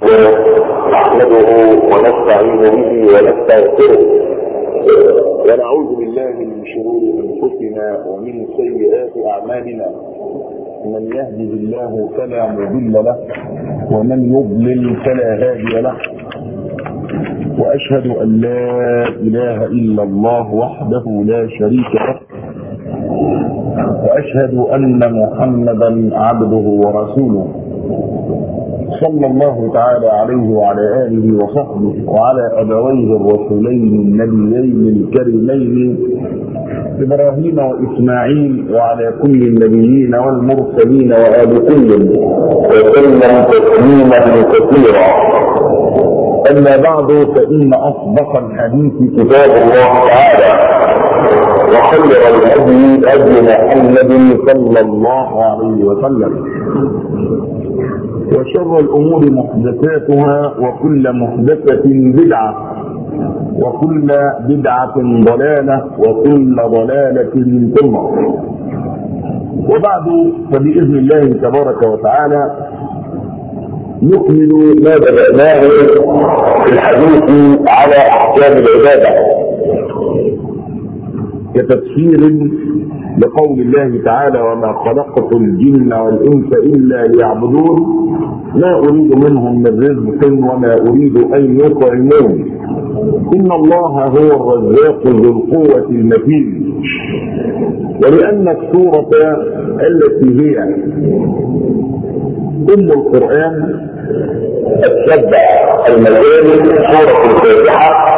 لله نحمده ونستعين به ونستغفره ونعوذ بالله من شرور انفسنا ومن سيئات اعمالنا من يهده الله فلا مضل له ومن يضلل فلا هادي له واشهد ان لا اله الا الله وحده لا شريك له واشهد ان محمدا عبده ورسوله صلى الله تعالى عليه وعلى اله وصحبه وعلى ابويه الرسولين النبيين الكريمين ابراهيم واسماعيل وعلى كل النبيين والمرسلين وال كل وسلم تسليما كثيرا اما بعد فان اصدق الحديث كتاب الله تعالى وخير الهدي هدي محمد صلى الله عليه وسلم وشر الامور محدثاتها وكل محدثه بدعه وكل بدعه ضلاله وكل ضلاله في النار وبعد فباذن الله تبارك وتعالى نكمل ما بدأناه في الحديث على أحكام العبادة كتفسير لقول الله تعالى وما خلقت الجن والانس الا ليعبدون ما اريد منهم من رزق وما اريد ان يطعمون ان الله هو الرزاق ذو القوه المتين ولان السوره التي هي ام القران السبع المثاني سوره الفاتحه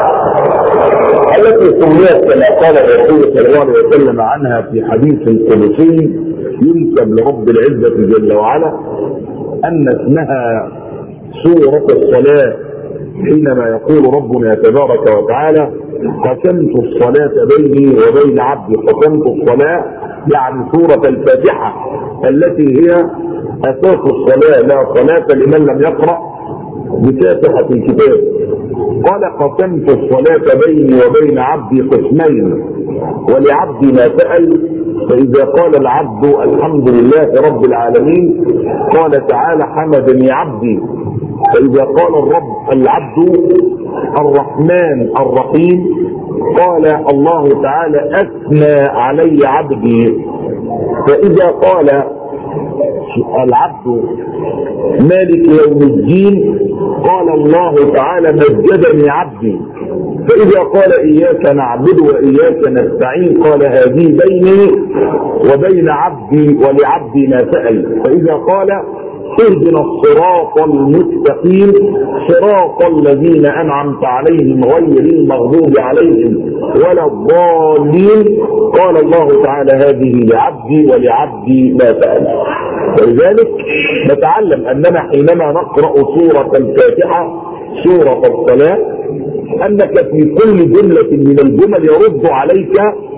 التي سميت كما قال الرسول صلى الله عليه وسلم عنها في حديث قدسي ينسب لرب العزة جل وعلا أن اسمها سورة الصلاة حينما يقول ربنا تبارك وتعالى قسمت الصلاة بيني وبين عبدي قسمت الصلاة يعني سورة الفاتحة التي هي أساس الصلاة لا صلاة لمن لم يقرأ بفاتحة الكتاب قال قسمت الصلاة بيني وبين عبدي قسمين ولعبدي ما سأل فإذا قال العبد الحمد لله رب العالمين قال تعالى حمدني عبدي فإذا قال الرب العبد الرحمن الرحيم قال الله تعالى أثنى علي عبدي فإذا قال العبد مالك يوم الدين قال الله تعالى مجدني عبدي فإذا قال إياك نعبد وإياك نستعين قال هذه بيني وبين عبدي ولعبدي ما سأل فإذا قال اهدنا الصراط المستقيم صراط الذين أنعمت عليهم غير المغضوب عليهم ولا الضالين قال الله تعالى هذه لعبدي ولعبدي ما سأل ولذلك نتعلم أننا حينما نقرأ سورة الفاتحة سورة الصلاة أنك في كل جملة من الجمل يرد عليك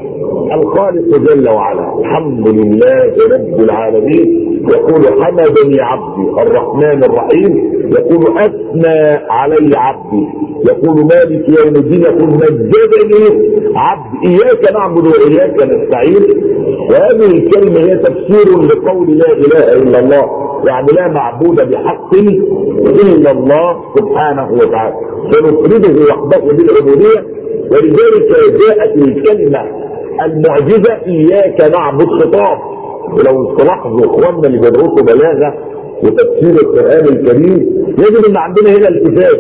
الخالق جل وعلا الحمد لله رب العالمين يقول حمدني عبدي الرحمن الرحيم يقول اثنى علي عبدي يقول مالك يوم الدين يقول مجدني عبدي اياك نعبد واياك نستعين وهذه الكلمه هي تفسير لقول لا اله الا الله يعني لا معبود بحق الا الله سبحانه وتعالى فنفرده وحده بالعبوديه ولذلك جاءت الكلمه المعجزة إياك نعبد خطاب ولو تلاحظوا إخواننا اللي بيدرسوا بلاغة وتفسير القرآن الكريم يجب أن عندنا هنا التفات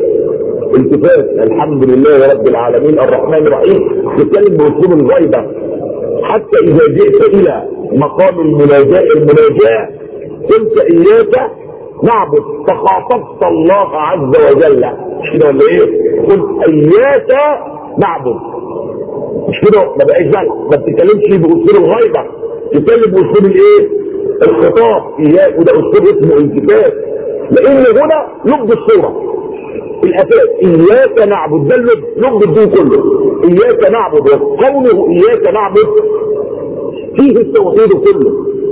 التفات الحمد لله رب العالمين الرحمن الرحيم نتكلم بأسلوب الغيبة حتى إذا جئت إلى مقام المناجاة المناجاة قلت إياك نعبد فخاطبت الله عز وجل مش كده ولا ايه؟ قلت إياك نعبد مش كده ما بقاش بقى ما بتتكلمش باسلوب الغيبه تتكلم باسلوب الايه الخطاب اياك وده اسلوب اسمه التفات لان هنا لب الصوره الاساس اياك نعبد ده اللب لب الدين كله اياك نعبد وقوله اياك نعبد فيه التوحيد كله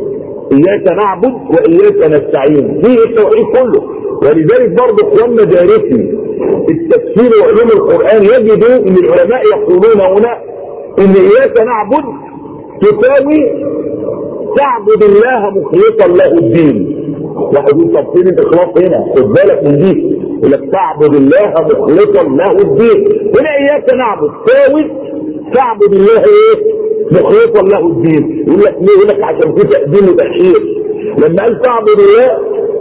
اياك نعبد واياك نستعين فيه التوحيد كله ولذلك برضه اخواننا دارسي التفسير وعلوم القران يجدوا ان العلماء يقولون هنا ان اياك نعبد تساوي تعبد الله مخلصا له الدين واحد يقول طب فين الاخلاص هنا خد بالك من دي لك تعبد الله مخلصا له الدين هنا اياك نعبد ثابت تعبد الله ايه مخلصا له الدين يقول لك ليه يقول لك عشان في تقديم وتاخير لما قال تعبد الله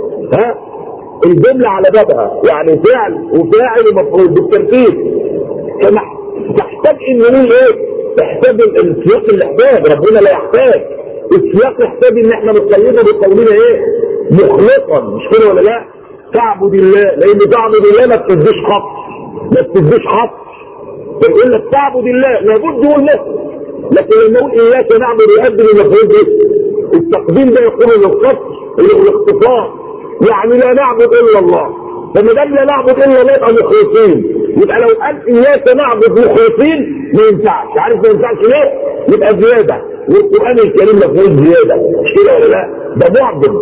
ها الجمله على بابها يعني فعل وفاعل ومفعول بالترتيب كما تحتاج ان نقول ايه تحتاج السياق الاحتاج ربنا لا يحتاج السياق يحتاج ان احنا نقيده بقولنا ايه مخلصا مش كده ولا لا تعبد الله لان تعبد الله ما بتديش خط ما بتديش خط يقول لك تعبد الله لابد يقول له لكن لما نقول اياك نعبد يؤدي للمفعول به التقديم ده يكون للقصر الاختصار يعني لا نعبد الا الله فما دام لا نعبد الا الله يبقى مخلصين يبقى لو قال اياك نعبد مخلصين ما ينفعش عارف ما ينفعش ليه؟ يبقى زياده والقران الكريم ما فيهوش زياده مش كده ولا لا؟ ده معضل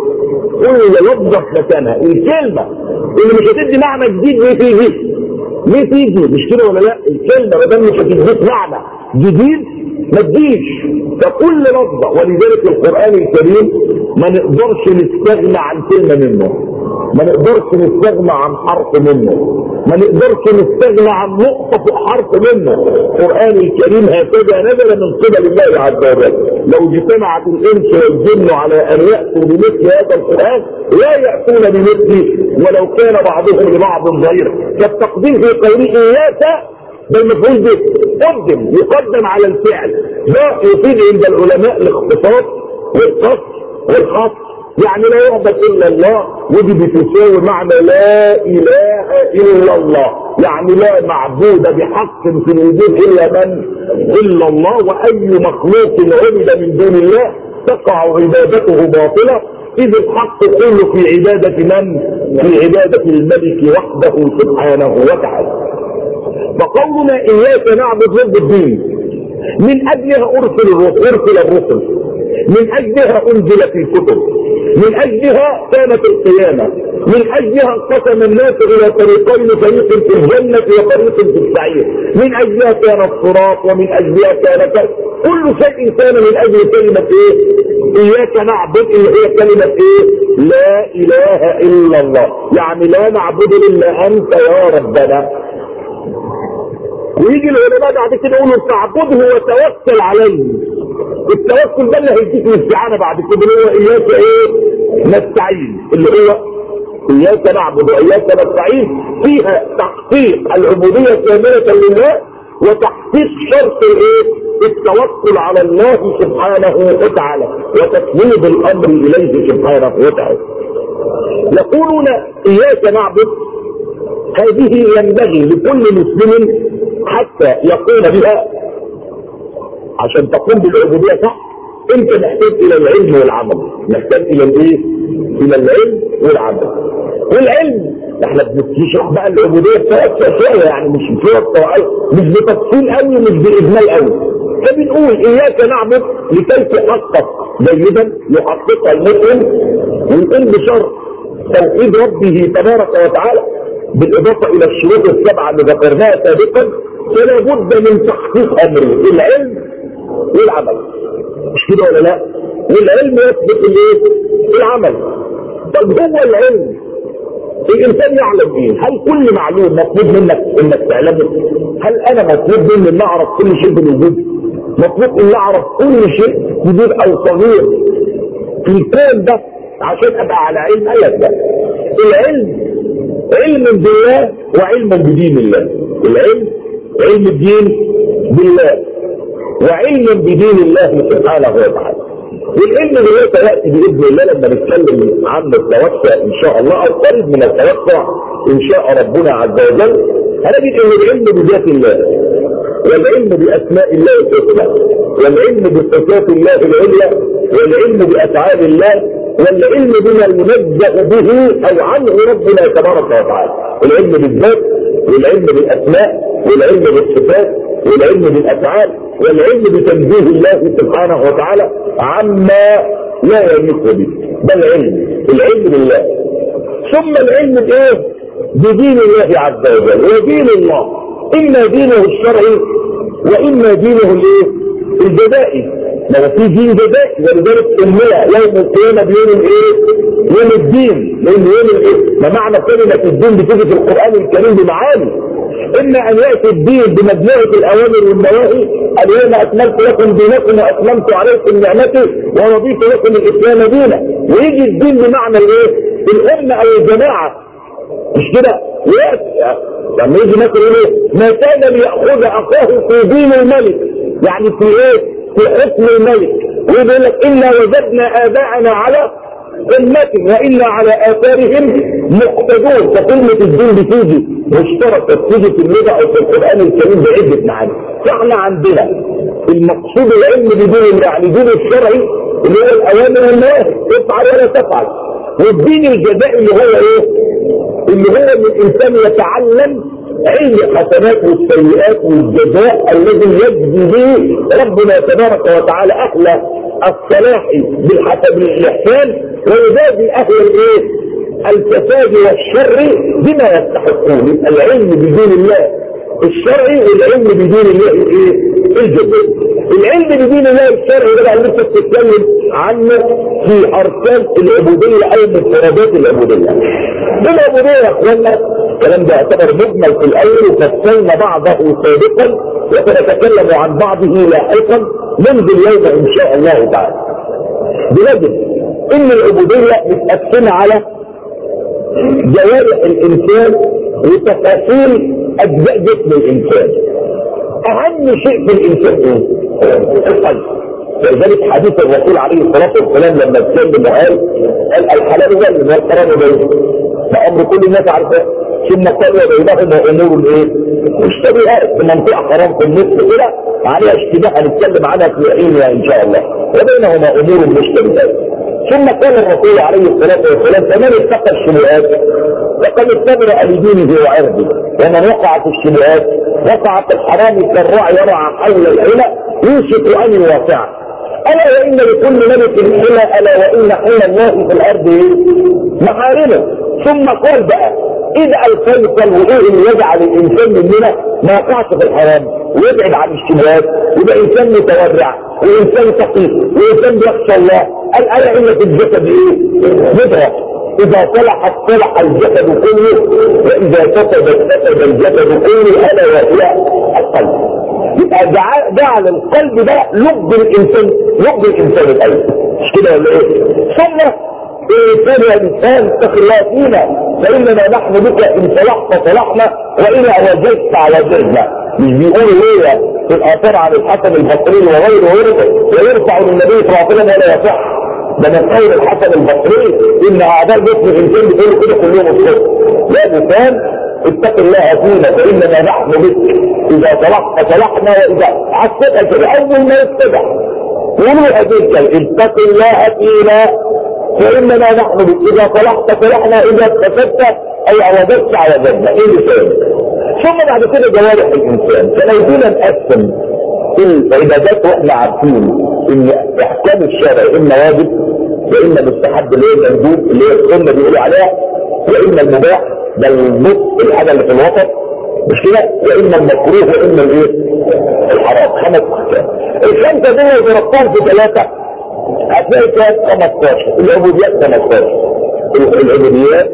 كل لفظه في مكانها الكلمه اللي مش هتدي معنى جديد ليه تيجي؟ ليه تيجي؟ مش كده ولا لا؟ الكلمه ما دام مش هتديك معنى جديد ما تجيش فكل لفظه ولذلك القران الكريم ما نقدرش نستغنى عن كلمه منه ما نقدرش نستغنى عن حرف منه ما نقدرش نستغنى عن نقطة في حرف منه القرآن الكريم هكذا نزل من قبل الله عز وجل لو اجتمعت الإنس والجن على أن يأتوا بمثل هذا القرآن لا يأتون بمثله ولو كان بعضهم لبعض ظهير فالتقديم في قوله إياك ده المفعول به قدم يقدم على الفعل ده يفيد عند العلماء الاختصاص والقصر والخاص يعني لا يعبد الا الله ودي بتساوي معنى لا اله الا الله يعني لا معبود بحق في الوجود الا من الا الله واي مخلوق عبد من دون الله تقع عبادته باطله اذ الحق كله في عبادة من في عبادة الملك وحده سبحانه وتعالى فقولنا اياك نعبد ضد الدين من اجلها ارسل الرسل ارسل الرسل من اجلها انزلت الكتب من اجلها كانت القيامة من اجلها انقسم الناس الى طريقين فريق في الجنة وطريق في السعير من اجلها كان الصراط ومن اجلها كان كل شيء كان من اجل كلمة ايه اياك نعبد اللي هي كلمة ايه لا اله الا الله يعني لا نعبد الا انت يا ربنا ويجي العلماء بعد كده يقولوا تعبده وتوكل عليه التوكل ده اللي هيديك الاستعانه بعد كده اللي هو اياك ايه نستعين اللي هو اياك نعبد واياك نستعين فيها تحقيق العبوديه كامله لله وتحقيق شرط الايه التوكل على الله سبحانه وتعالى وتسليم الامر اليه سبحانه وتعالى يقولون اياك نعبد هذه ينبغي لكل مسلم حتى يقوم بها عشان تقوم بالعبودية صح انت محتاج الى العلم والعمل محتاج الى الايه الى العلم والعمل والعلم احنا بنشرح بقى العبودية بتاعتها شوية يعني مش بصورة مش بتفصيل قوي مش باجمال قوي فبنقول اياك نعبد لكي تحقق جيدا يحققها المسلم ونقول بشرط توحيد ربه تبارك وتعالى بالاضافه الى الشروط السبعه اللي ذكرناها سابقا فلا بد من تحقيق امره العلم والعمل مش كده ولا لا والعلم يثبت الايه العمل طب هو العلم الانسان يعلم ايه هل كل معلوم مطلوب منك انك تعلمه هل انا مطلوب مني ان اعرف كل شيء بالوجود مطلوب ان اعرف كل شيء كبير او صغير في الكون ده عشان ابقى على علم ايات ده العلم علم بالله وعلم بدين الله العلم علم الدين بالله وعلم بدين الله سبحانه وتعالى والعلم بالله سيأتي بإذن الله لما نتكلم عن التوسع إن شاء الله أو قريب من التوسع إن شاء ربنا عز وجل هنجد أن العلم بذات الله والعلم بأسماء الله الحسنى والعلم بصفات الله العليا والعلم بأفعال الله والعلم بما ينزه به أو عنه ربنا تبارك وتعالى العلم بالذات والعلم بالأسماء والعلم بالصفات والعلم بالافعال والعلم بتنزيه الله سبحانه وتعالى عما لا يليق به ده العلم العلم بالله ثم العلم بايه بدين الله عز وجل ودين الله اما دينه الشرعي واما دينه الايه الجزائي ما في دين جزائي ولذلك سمي يوم القيامة بيوم الايه؟ يوم الدين لان يوم الايه؟ ما معنى كلمة الدين بتيجي في القرآن الكريم بمعاني اما ان يأتي الدين بمجموعة الاوامر والنواهي اليوم اكملت لكم دينكم واتممت عليكم نعمتي ورضيت لكم الاسلام دينا ويجي الدين بمعنى الايه؟ الامة او الجماعة مش كده؟ ويأتي لما يجي مثلا ايه؟ ما كان ليأخذ اخاه في دين الملك يعني في ايه؟ في حكم الملك ويقول لك انا وجدنا اباءنا على امة وانا على اثارهم مقتدون فكلمة الدين بتيجي مشتركة بتيجي في اللغة او في القرآن الكريم بعدة معاني فاحنا عندنا المقصود العلم بدين يعني دين الشرعي اللي هو الاوامر والنواهي تفعل ولا تفعل والدين الجزائي اللي هو ايه؟ اللي هو ان الانسان يتعلم علم الحسنات والسيئات والجزاء الذي يجزي به ربنا تبارك وتعالى اهل الصلاح بالحسب الاحسان ويجازي اهل الايه الفساد والشر بما يستحقون العلم بدون الله الشرعي والعلم بدون الله الايه الجزائي العلم بدون الله الشرعي ده اللي انت بتتكلم عنه في اركان العبوديه او مفردات العبوديه العبوديه يا اخوانا الكلام ده يعتبر مجمل في الاول وفصلنا بعضه سابقا وسنتكلم عن بعضه لاحقا منذ اليوم ان شاء الله تعالى بنجد ان العبوديه متقسمه على جوارح الانسان وتفاصيل اجزاء جسم الانسان اهم شيء في الانسان ايه؟ القلب ولذلك حديث الرسول عليه الصلاه والسلام لما اتكلم وقال قال الحلال بين والحرام بين ده امر كل الناس عارفاه ثم قال وبينهما امور الايه؟ مشتبهات في منطقه حرام في النص كده عليها اشتباه هنتكلم عنها في عينها ان شاء الله وبينهما امور مشتبهات ثم قال الرسول عليه الصلاه والسلام فمن اتقى الشبهات فقد استبرأ لدينه وعرضه ومن وقع في الشبهات وقع في الحرام كالراعي يرعى حول العلا يوشك ان يوقعه الا وان لكل ملك حلى الا وان حلى الله في الارض محارمه ثم قال بقى اذا الفيصل وايه اللي يجعل الانسان مننا ما يقعش في الحرام ويبعد عن الشبهات يبقى انسان متورع وانسان تقي وانسان بيخشى الله الايه ان في الجسد ايه؟ مدرك اذا صلحت صلح الجسد كله واذا فسد فسد الجسد كله الا وهي القلب يبقى جعل القلب ده لب الانسان لب الانسان الاول مش كده ولا ايه؟ ثم إنسان يا إنسان اتق الله فينا فإننا نحن بك إن صلحت صلحنا وإذا وجدت وجدنا مش بيقولوا ليه في الآثار عن الحسن البصري وغيره وغيره ويرفع للنبي صلى الله عليه وسلم ولا يصح ده من قول الحسن البصري إن أعداء جسم الإنسان بيقولوا كده كلهم الصدق لا إنسان اتق الله فينا فإننا نحن بك إذا صلحت صلحنا وإذا عصيت كده أول ما يتبع قولوا هذه الكلمة اتق الله فينا فإننا نحن إذا صلحت صلحنا إذا فسدت أي عوضت عوضتنا إيه اللي ثم بعد كده جوارح الإنسان فلو نقسم العبادات واحنا عارفين ان احكام الشرع اما واجب واما مستحب اللي هي المندوب اللي هي السنه بيقولوا عليها واما المباح ده النص الحاجه اللي في الوسط مش كده واما المكروه واما الايه الحرام خمس احكام الخمسه دول لو ضربتهم في ثلاثه هتلاقي كام 15 العبوديات 15 العبوديات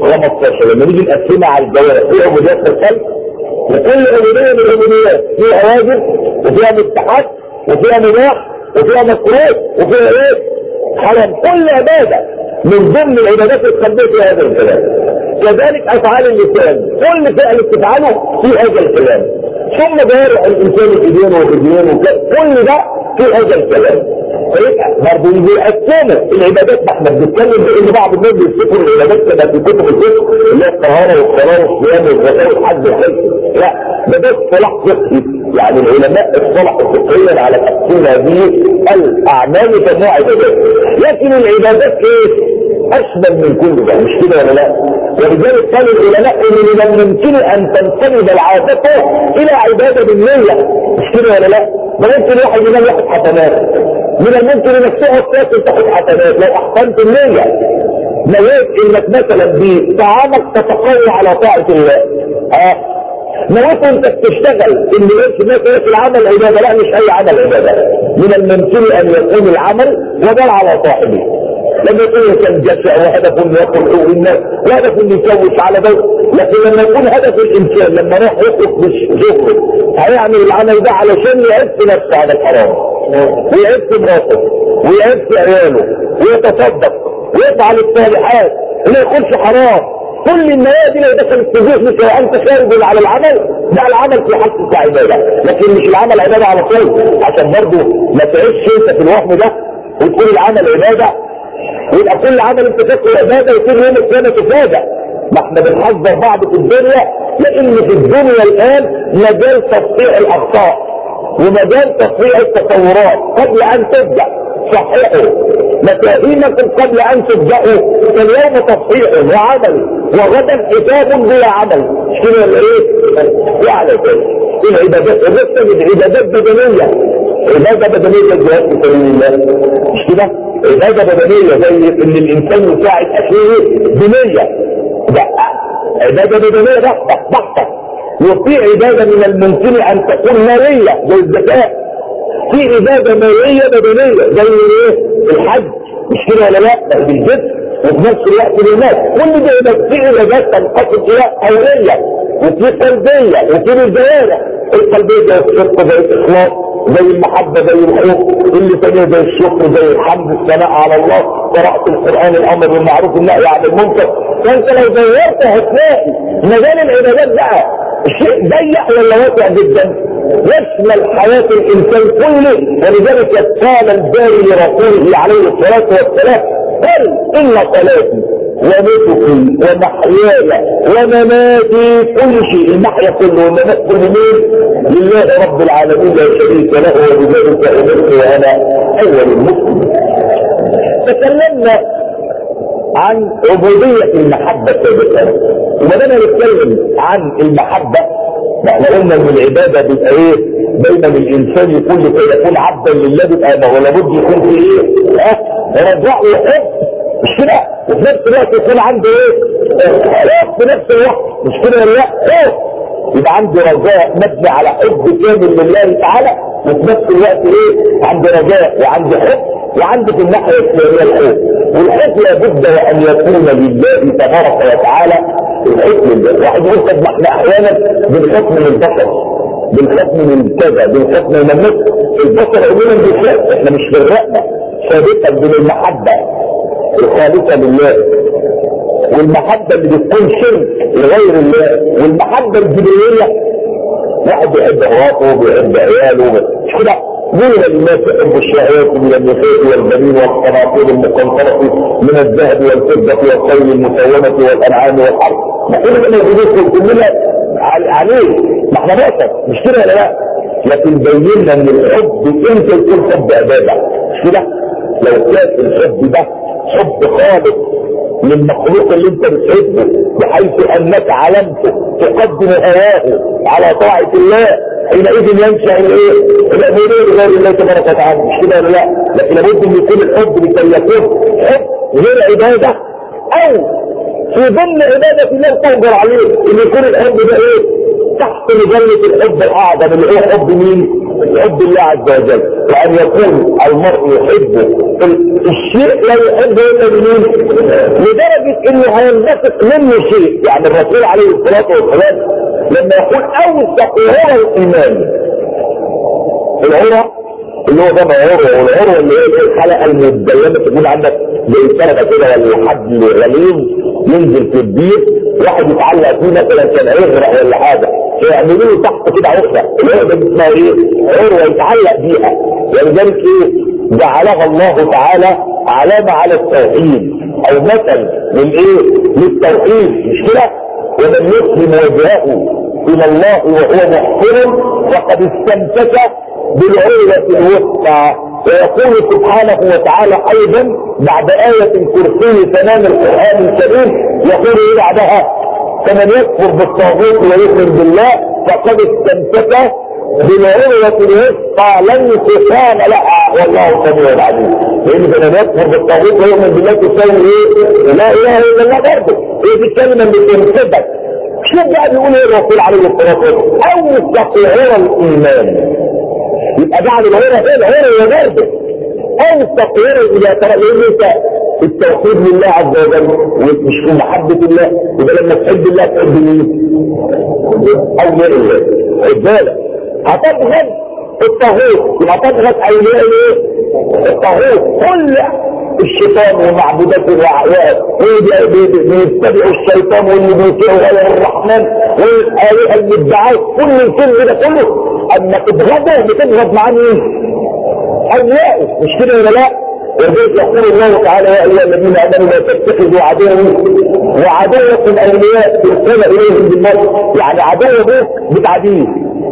15 لما نيجي نقسمها على الجوارح في عبوديات في القلب وكل عبودية من العبوديات فيها واجب وفيها مستحق وفيها مباح وفيها مكروه وفيها ايه؟ حرام كل عبادة من ضمن العبادات القلبية في هذا الكلام كذلك افعال اللسان كل فعل تفعله في هذا الكلام ثم جوارح الانسان في دينه وفي دينه كل ده في هذا الكلام فيبقى برضه بيقسموا العبادات ما احنا بنتكلم بان بعض الناس بيفتكروا العبادات كما في كتب الفقه اللي هي الطهاره والصلاه والصيام والزكاه والحج والحج لا ده ده اصطلاح فقهي يعني العلماء اصطلحوا فقهيا على تقسيم هذه الاعمال كانواع عبادات لكن العبادات ايه؟ اشمل من كل ده مش كده ولا لا؟ ولذلك قال العلماء ان من الممكن ان تنقلب العادة الى عبادة بالنية مش كده ولا لا؟ ما ممكن واحد ينام ياخد حسنات من الممكن انك تقعد تاكل تاخد حسنات لو احسنت النية نويت انك مثلا بطعامك تتقوى على طاعة الله اه نويت انت بتشتغل ان ايش الناس في العمل عباده لا مش اي عمل عباده من الممكن ان يكون العمل وبال على صاحبه لما يكون الانسان جشع وهدفه انه ياكل حقوق الناس وهدفه انه يكوش على ده لكن لما يكون هدف الانسان لما يروح يخرج بشغله هيعمل العمل ده علشان يعف نفسه على الحرام ويعف مراته ويعف عياله ويتصدق ويفعل الصالحات وما يكونش حرام كل النوايا دي لو دخلت في ذهنك وانت خارج على العمل ده العمل في حق عباده لكن مش العمل عباده على طول عشان برضه ما تعيش انت في الوهم ده وتقول العمل عباده ويبقى كل عمل انت فاكره عباده وكل يوم القيامه تفاجئ ما احنا بنحذر بعض في الدنيا لان في الدنيا الان مجال تصحيح الاخطاء ومجال تصحيح التصورات قبل ان تبدا صححوا مفاهيمكم قبل ان تبداوا فاليوم تصحيح وعمل وغدا حساب بلا عمل مش كده ولا ايه؟ يعني كده العبادات الرسل عبادات بدنيه عباده بدنيه الجهاد في سبيل الله مش كده؟ عباده بدنيه زي ان الانسان يساعد اخيه بنيه لا عباده بدنيه بحته بحته وفي عباده من الممكن ان تكون ماليه زي الزكاه في عبادة مالية بدنية زي ايه الحج مش كده ولا لا بالجسم وفي نفس الوقت بالناس كل ده يبقى في عبادات تنقسم الى قولية وفي قلبية وفي بالجوارح القلبية زي الصدق زي الاخلاص زي المحبة زي الحب اللي ثانية زي الشكر زي الحمد الثناء على الله قراءة القرآن الأمر بالمعروف والنهي عن المنكر فأنت لو دورت هتلاقي مجال العبادات بقى شيء ضيق ولا واسع جدا يشمل حياة الإنسان كله ولذلك قال الباري لرسوله عليه الصلاة والسلام قل إن صلاتي ونسكي ومحياي ومماتي كل شيء المحيا كله والممات كل مين لله رب العالمين لا شريك له وبذلك أمرت وأنا أول المسلمين تكلمنا عن عبودية المحبة سابقا وبدأنا نتكلم عن المحبة احنا قلنا ان العبادة بيبقى ايه دايما الانسان يكون لكي يكون عبدا لله بيبقى ما هو لابد يكون في ايه اه رجاء وحب مش كده وفي نفس الوقت يكون عنده ايه خوف في نفس الوقت مش كده ولا لا خوف يبقى عنده رجاء مبني على حب كامل لله تعالى وفي نفس الوقت ايه عنده رجاء وعنده حب وعنده في الناحية الثانية الحب والحب لابد وان يكون لله تبارك وتعالى الحكم ده واحد يقول طب ما احنا احيانا بنحكم من البشر بنحكم من كذا بنحكم من الناس البشر عموما بيخاف احنا مش بالرأنا ثابتا بين المحبة الخالصة لله والمحبة اللي بتكون شرك لغير الله والمحبة الجبلية واحد بيحب مراته وبيحب عياله مش كده ظلم الناس يحب الشهوات من النساء والبنين والقناطير المقنطرة من الذهب والفضة والخيل المسومة والأنعام والحرث ما كل ده موجودين كلنا عليه ما احنا بشر مش كده ولا لا لكن بينا ان الحب انت يكون حب عباده مش كده لو كان الحب ده حب خالص للمخلوق اللي انت بتحبه بحيث انك علمته تقدم هواه على طاعة الله حينئذ ينشأ الايه؟ الامورين غير الله تبارك وتعالى مش كده ولا لا؟ لكن لابد ان يكون الحب لكي يكون حب غير عبادة او في ضمن عبادة الله تقدر عليه ان يكون الحب ده ايه؟ تحت مجلة الحب الاعظم اللي هو حب مين؟ حب الله عز وجل وان يكون المرء يحب الشيء لا يحبه الا بمين لدرجة انه هينبسط منه شيء يعني الرسول عليه الصلاة والسلام لما يقول اوثق هو الايمان العرى اللي هو ده عروة والعروة اللي هي الحلقة المدلمة تكون عندك زي سنة كده ولا حبل غليظ ينزل في البيت واحد يتعلق فيه مثلا كان يغرق ولا حاجة فيعملوا له تحت كده عقدة العقدة دي اسمها ايه؟ عروة يتعلق بيها ولذلك ايه؟ جعلها الله تعالى علامة على التوحيد او مثل للايه؟ للتوحيد مش كده؟ ومن يسلم وجهه الى الله وهو محسن فقد استمسك بالعروة الوسطى ويقول سبحانه وتعالى ايضا بعد آية كرسي تمام القرآن الكريم يقول ايه بعدها فمن يكفر بالطاغوت ويؤمن بالله فقد استمسك بالعروة الوسطى لا انفصام لها والله سميع عليم لان فمن يكفر بالطاغوت ويؤمن بالله تساوي ايه؟ لا اله الا الله برضه هي دي الكلمة اللي تنفذك شوف بقى بيقول ايه الرسول عليه الصلاه والسلام او تقوير الايمان يبقى جعل الهيرة هنا هيرة وبرده او تقوير اذا ترى انت التوحيد لله عز وجل ومش في محبة الله يبقى لما تحب الله تحب مين؟ اولياء الله خد بالك هتبغض الطاغوت يبقى تبغض اولياء ايه؟ الطاغوت كل الشيطان ومعبوداته واعياء بيتبعوا الشيطان واللي بيطيعوا غير الرحمن والآلهة المدعاة كل الكلم ده كله اما تبغضه بتبغض معاه مين؟ اولياءه مش كده ولا لا؟ وذلك يقول الله تعالى يا ايها الذين امنوا لا تتخذوا عدوي وعدوكم اولياء تلقون اليهم بالنار يعني عدو ابوك بتعديه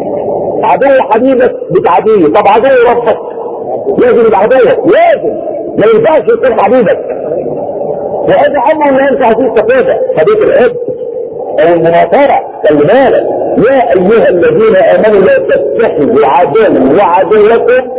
عدو حبيبك بتعديه طب عدو ربك لازم يبقى عدوك لازم ما ينفعش يكون حبيبك وهذا امر لا ينفع فيه استفاده قضيه الاب او المناصره خلي بالك يا ايها الذين امنوا لا تتخذوا عدوا وعدوكم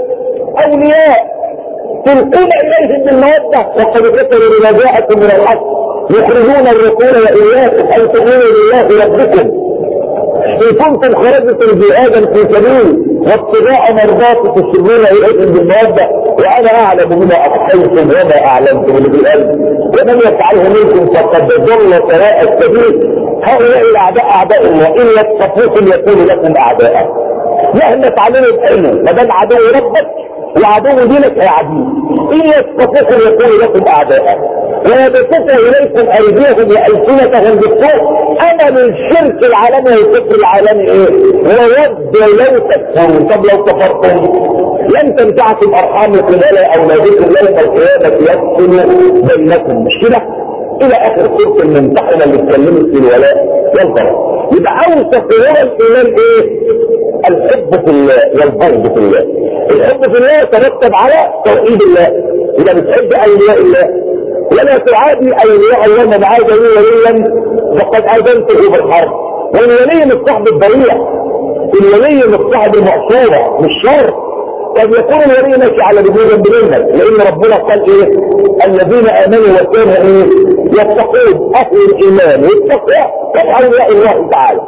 اولياء تلقون اليهم بالمودة وقد كفروا بما جاءكم من الحق يخرجون الرسول واياكم ان تؤمنوا بالله ربكم ان كنتم خرجتم جهادا في سبيل واتباع مرضات تسرون اليهم بالمودة وانا اعلم بما اخفيتم وما اعلنتم اللي في القلب ومن يفعله منكم فقد ضل سواء السبيل هؤلاء الاعداء اعداء الله ان يتصفوكم يكونوا لكم اعداء مهما تعملوا بأنه ما دام عدو ربك وعدو دينك هي عدو ان يتصفوكم يكونوا لكم اعداء ويبسطوا اليكم ايديهم والسنتهم بالسوء امل الشرك العالمي والكفر العالمي ايه وود لو تكفروا طب لو كفرتم لن تنفعكم ارحامكم ولا اولادكم يوم القيامه يفصل بينكم مش كده الى اخر سوره الممتحنه اللي اتكلمت في الولاء والبراء يبقى اوثق صور الايمان ايه الحب في الله والبغض في الله الحب في الله يترتب على توحيد الله اذا بتحب اولياء الله ولا تعادي اولياء الله من عاد لي وليا فقد اذنته بالحرب والولي مش صاحب الضريع الولي مش صاحب المقصوره مش شر قد يكون الولي ماشي على بدون منك لان ربنا قال ايه الذين امنوا وكانوا ايه يتقون اهل الايمان والتقوى وحول الله تعالى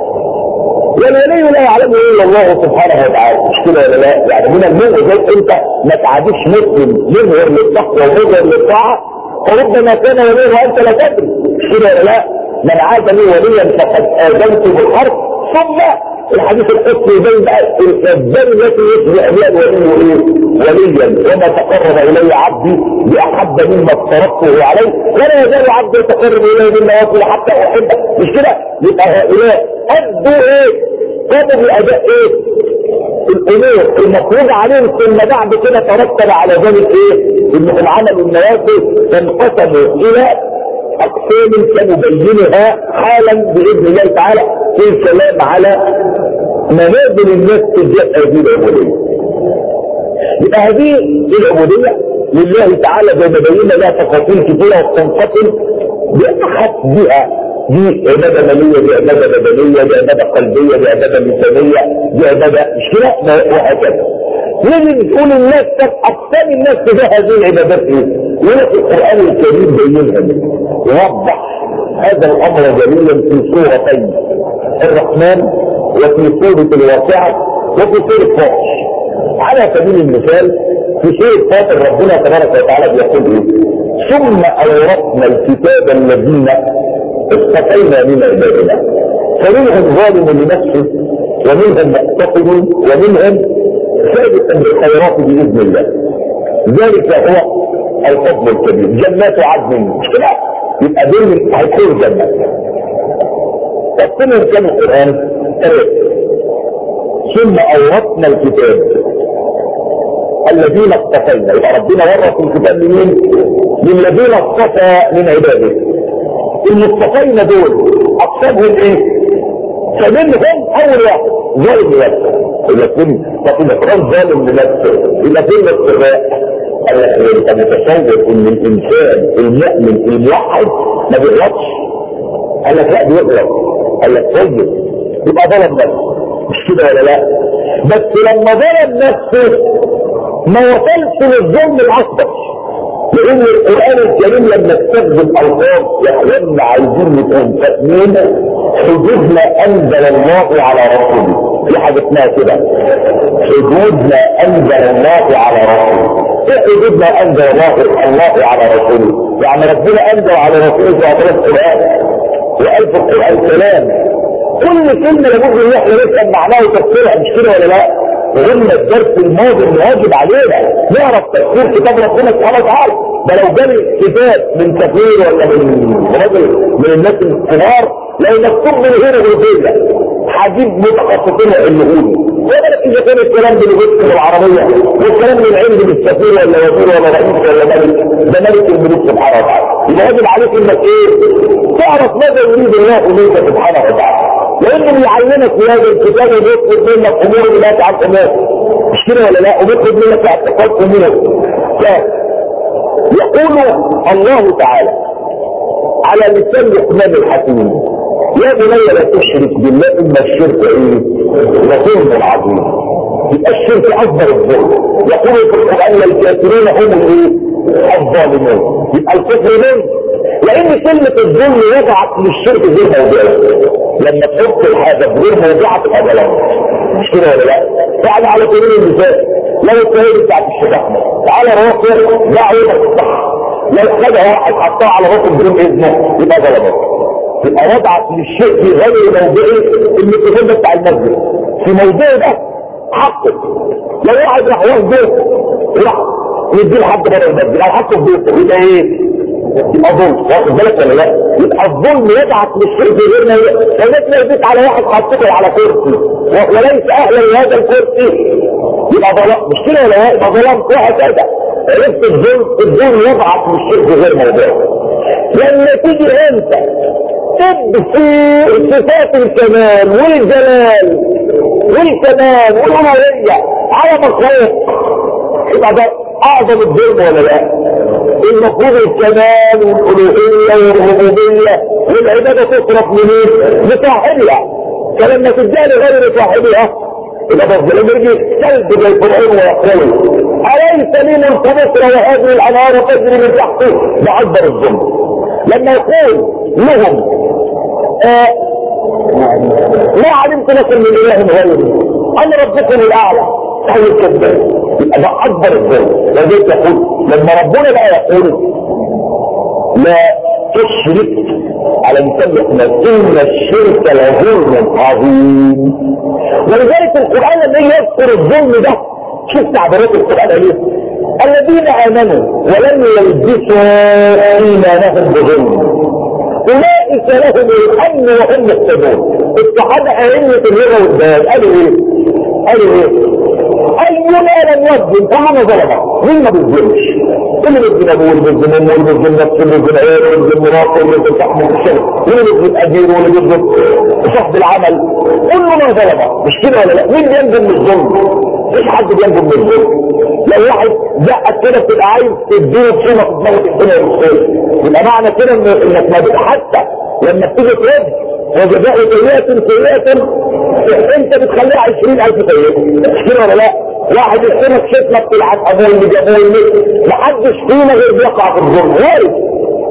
والولي لا يعلمه الا الله سبحانه وتعالى مش كده ولا لا يعني من المؤمن زي انت ما تعاديش مسلم يظهر للتقوى ويظهر للطاعه فربما كان وليه وانت لا تدري مش كده ولا لا من عاد لي وليا فقد اذنته بالحرب ثم الحديث القدسي بين الدم التي يشبه ابناء ولي وليا وما تقرب الي عبدي باحب مما افترضته عليه ولا يزال عبدي يتقرب الي مما يصل حتى احبه مش كده يبقى هؤلاء ادوا ايه قاموا باداء ايه الامور المفروض عليهم ثم بعد كده ترتب على ذلك ايه انهم عملوا النوافل فانقسموا الى اقسام سنبينها حالا باذن الله تعالى في الكلام على منازل الناس تجاه هذه العبوديه. يبقى هذه العبوديه لله تعالى زي ما بينا لها تفاصيل كثيره وتنقسم بحسبها دي عباده ماليه دي عباده بدنيه دي عباده قلبيه دي عباده لسانيه دي عباده مش كده وهكذا. لازم تقول الناس طب اقسام الناس تجاه هذه العبادات ايه؟ ولا في القران الكريم بينها ووضح هذا الامر جميلا في سورتين الرحمن وفي سورة الواقعة وفي سورة فاطر على سبيل المثال في سورة فاطر ربنا تبارك وتعالى بيقول ايه ثم اورثنا الكتاب الذين اصطفينا من عبادنا فمنهم ظالم لنفسه ومنهم مقتصد ومنهم سابق بالخيرات باذن الله ذلك هو الفضل الكبير جنات عدن مش كده يبقى دول هيكون جنات ربنا كان القرآن ثم أورثنا الكتاب الذين اصطفينا يبقى ربنا ورث الكتاب لمين؟ للذين اصطفى من عباده المصطفين دول اقسامهم ايه؟ فمنهم اول واحد ظالم لنفسه اذا كنت ففي القرآن ظالم لنفسه اذا كنت الصغاء انت متصور ان الانسان المؤمن الموحد ما بيغلطش قال لك لا بيغلط قال لك طيب يبقى ظلم نفسه مش كده ولا لا بس لما ظلم نفسه ما وصلش للظلم الاكبر لان القران الكريم لما نستخدم الفاظ يحلمنا عايزين نكون فاهمين حدود ما انزل الله على رسوله في حاجه اسمها كده حدود ما انزل الله على رسوله ايه حدود ما انزل الله الله على رسوله يعني ربنا انزل على رسوله في القران وقال في القران كلام كل كلمه لابد ان احنا نفهم معناها وتفسيرها مش كده ولا لا وقلنا الدرس الماضي اللي واجب علينا نعرف تفسير كتاب ربنا سبحانه وتعالى ده لو جالي كتاب من كثير ولا من راجل من الناس الكبار لو مكتوب من هنا بالفيزا هجيب متخصصين يعلموني ولا اذا كان الكلام بالجزء بالعربيه والكلام من عند السفير ولا وزير ولا رئيس ولا ملك ده ملك الملوك سبحانه وتعالى يبقى واجب عليك انك ايه تعرف ماذا يريد الله منك سبحانه وتعالى لانه بيعلمك في هذا الكتاب وبيطلب منك امور لا تعلمها مش كده ولا لا وبيطلب منك اعتقاد امور يقول الله تعالى على لسان لقمان الحكيم يا بني لا تشرك بالله ان الشرك ايه لظلم عظيم يبقى الشرك اكبر الظلم يقول في القران الكافرون هم الايه الظالمون يبقى الكفر منه لان كلمه الظلم وضعت للشرك غير موضوعه لما تحط الحاجه بغير موضوعها تبقى ظلم مش كده ولا لا؟ يعني على سبيل المثال لو الطريق بتاعت الشيخ احمد تعالى راسه دعوه الصح لو خدها واحد حطها على راسه بدون اذنه يبقى ظلمه يبقى وضعت للشيء في غير موضعه الميكروفون بتاع المسجد في موضعه ده حقه لو واحد راح ياخده راح يديه لحد بره المسجد او حطه في بيته يبقى ايه؟ يبقى ظلم واخد بالك ولا لا؟ يبقى الظلم يبعث للشيء في غير موضعه فالناس يديك على واحد حطيته على كرسي وليس اهلا لهذا الكرسي يبقى ظلم مش كده ولا لا؟ يبقى ظلم وهكذا عرفت الظلم الظلم يبعث للشيء في غير موضعه لما تيجي انت تبكي صفات الكمال والجلال والكمال والأمرية على مخلوق يبقى ده أعظم الظلم ولا لا؟ المفروض الكمال والألوهية والربوبية والعبادة تصرف منين؟ لصاحبها فلما تدعي لغير صاحبها يبقى ده الظلم يجي كلب زي القرآن ويقول أليس لي ملك مصر وهذه الأنهار تجري من تحته ده أكبر الظلم لما يقول لهم آه ما علمت لكم من اله غيري انا ربكم الاعلى هل الكذاب يبقى ده اكبر الظلم لذلك يقول لما ربنا بقى يقول لا تشرك على مثال ان الشرك لظلم عظيم ولذلك القران لما يذكر الظلم ده شوف تعبيرات القران عليه الذين امنوا ولم يلبسوا ايمانهم بظلم اولئك لهم الامن وهم مهتدون الصحابه ائمه اللغه والبيان قالوا ايه؟ قالوا ايه؟ اينا لم يظلم فانا ظلمه مين ما بيظلمش؟ اللي بيظلم ابوه واللي بيظلم امه واللي بيظلم نفسه واللي بيظلم عياله واللي بيظلم مراته واللي بيظلم صاحبه في الشغل واللي بيظلم اجيره واللي بيظلم صاحب العمل كله ما ظلمه مش كده ولا لا؟ مين بينجم من الظلم؟ مفيش حد بينجم من الظلم لو واحد زقك كده بتبقى عايز تديله بصيمه في دماغك الدنيا والخير يبقى معنى كده انك ما حتى لما بتيجي ترد وجزاء سيئة سيئة انت بتخليها 20000 سيئة مش كده ولا لا؟ واحد يشتمك شتمك تلعب ابوه اللي جابوه اللي محدش فينا غير بيقع في الظلم وارد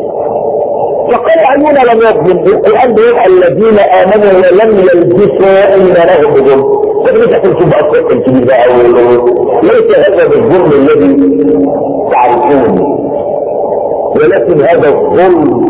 فقال اينا لم يظلم القران بيقول الذين امنوا ولم يلبسوا ايمانهم بظلم فليس تكون بقى الصوت الكبير بقى ليس هذا بالظلم الذي تعرفونه ولكن هذا الظلم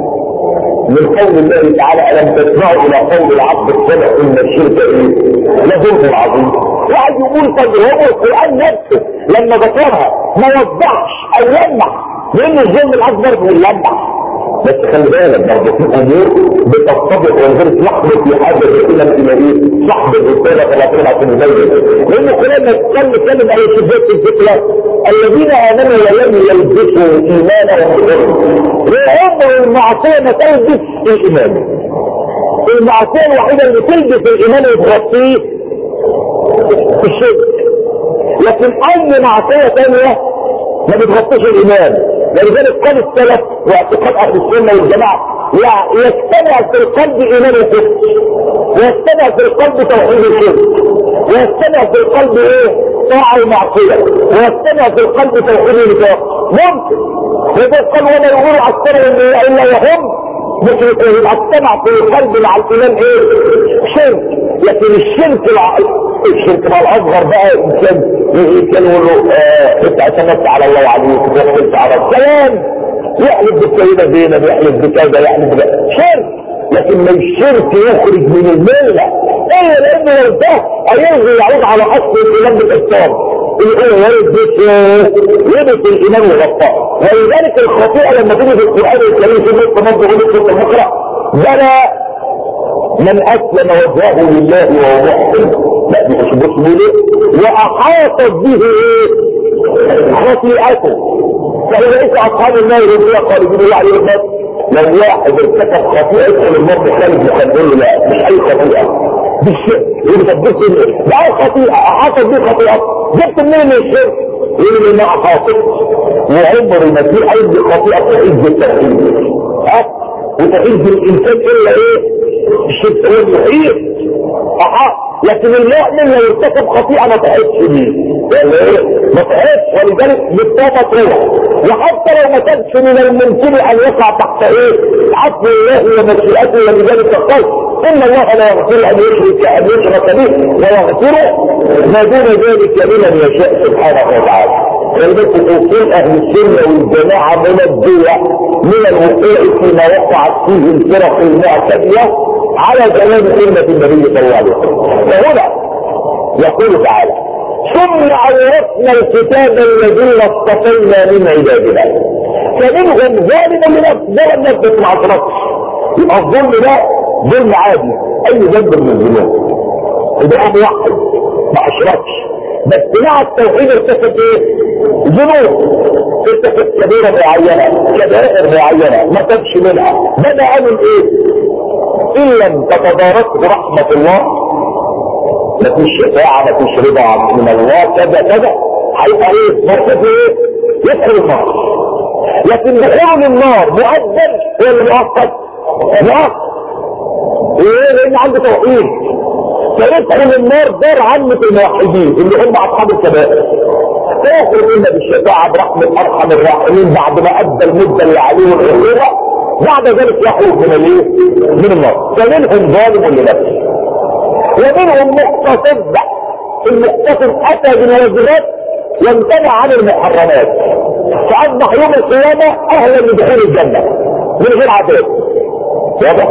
من قول الله تعالى ألم تسمعوا إلى قول العبد الصدق إن الشرك إيه؟ لظلم عظيم واحد يقول طب هو القرآن نفسه لما ذكرها ما وضحش أو لمح لأن الظلم الأكبر هو اللمح بس خلي بالك برضه في امور بتتطبق ولذلك لحظه في حاجه الى الى ايه؟ صاحب الرساله فلا تبعث المبين لانه كلام نتكلم نتكلم على شبهات الفكره الذين امنوا ولم يلبسوا ايمانهم بظلم وعمر المعصيه ما تلبس الايمان المعصيه الوحيده اللي تلبس الايمان وتغطيه في الشرك لكن اي معصيه ثانيه ما بتغطيش الايمان ولذلك قال السلف واعتقاد اهل السنه والجماعه يجتمع في القلب ايمان وكفر ويجتمع في القلب توحيد الشرك ويجتمع في القلب ايه طاعه ومعصيه ويجتمع في القلب توحيد النفاق ممكن وده قال وما يقولوا اكثرهم الا وهم مشركون يبقى اجتمع في القلب مع الايمان ايه؟ شرك لكن الشرك الع... الشرك مع الاصغر بقى انسان كان يقول له آه انت اعتمدت على الله وعليك وتوكلت على الكلام يحلف بالسيدة زينب يحلف بكذا يحلف بكذا شرك لكن ما الشرك يخرج من المله ايه لانه لو ده هيلغي يعود على اصل الايمان بالاسلام اللي هو يلبس يلبس الايمان الغطاء ولذلك الخطيئه لما تيجي في القران الكريم في النص برضه يقول السوره الاخرى بلى من اسلم وجهه لله وهو محسن لا دي مش بص ليه واحاطت به ايه خطيئته فلذلك اصحاب النار يقول خالدين الله عليه وسلم لو واحد ارتكب خطيئه يدخل النار بخالد يقول له لا مش اي خطيئه بالشرك يقول طب بص ده خطيئه احاطت به خطيئه جبت منين من الشرك يقول لي ما احاطت وعمر ما في اي خطيئه تعيد التوحيد ها وتعيد الانسان الا ايه الشرك هو المحيط احاط لكن المؤمن لو ارتكب خطيئه ما تعيدش بيه ولا ايه ما تعيدش ولذلك بالطاقه تروح وحتى لو ما كانش من الممكن ان يقع تحت ايه عفو الله ومشيئته ولذلك قال ان الله لا يغفر ان يشرك ان يشرك به ويغفر ما دون ذلك لمن يشاء سبحانه وتعالى ولذلك اصول اهل السنه والجماعه منبهه من الوقوع فيما وقعت فيه الفرق المعتديه على كلام سنه النبي صلى الله عليه وسلم فهنا يقول تعالى ثم عرفنا الكتاب الذين اصطفينا من عبادنا فمنهم ظالم لنفسه ده الناس ما عصرتش يبقى الظلم ده ظلم عادي اي ذنب من الذنوب وده واحد ما اشركش بس مع التوحيد ارتكب ايه ذنوب ارتكب كبيرة معينة كبائر معينة ما تبش منها بدا عمل ايه ان لم تتداركه رحمة الله ما فيش شفاعة ما فيش رضا من الله كذا كذا هيبقى ايه مرتبه ايه يدخل النار لكن دخول النار مؤذن ولا مؤقت؟ مؤقت ايه لان عنده توحيد فيدخل النار دار عامة الموحدين اللي هم اصحاب الكبائر تاخر منا بالشفاعة برحمة ارحم الراحمين بعد ما ادى المدة اللي عليه العقوبة بعد ذلك يخرج من الايه؟ من النار فمنهم ظالم لنفسه ومنهم مقتصد المقتصد اتى بالواجبات وامتنع عن المحرمات فاصبح يوم القيامة اهلا لدخول الجنة من غير عذاب واضح؟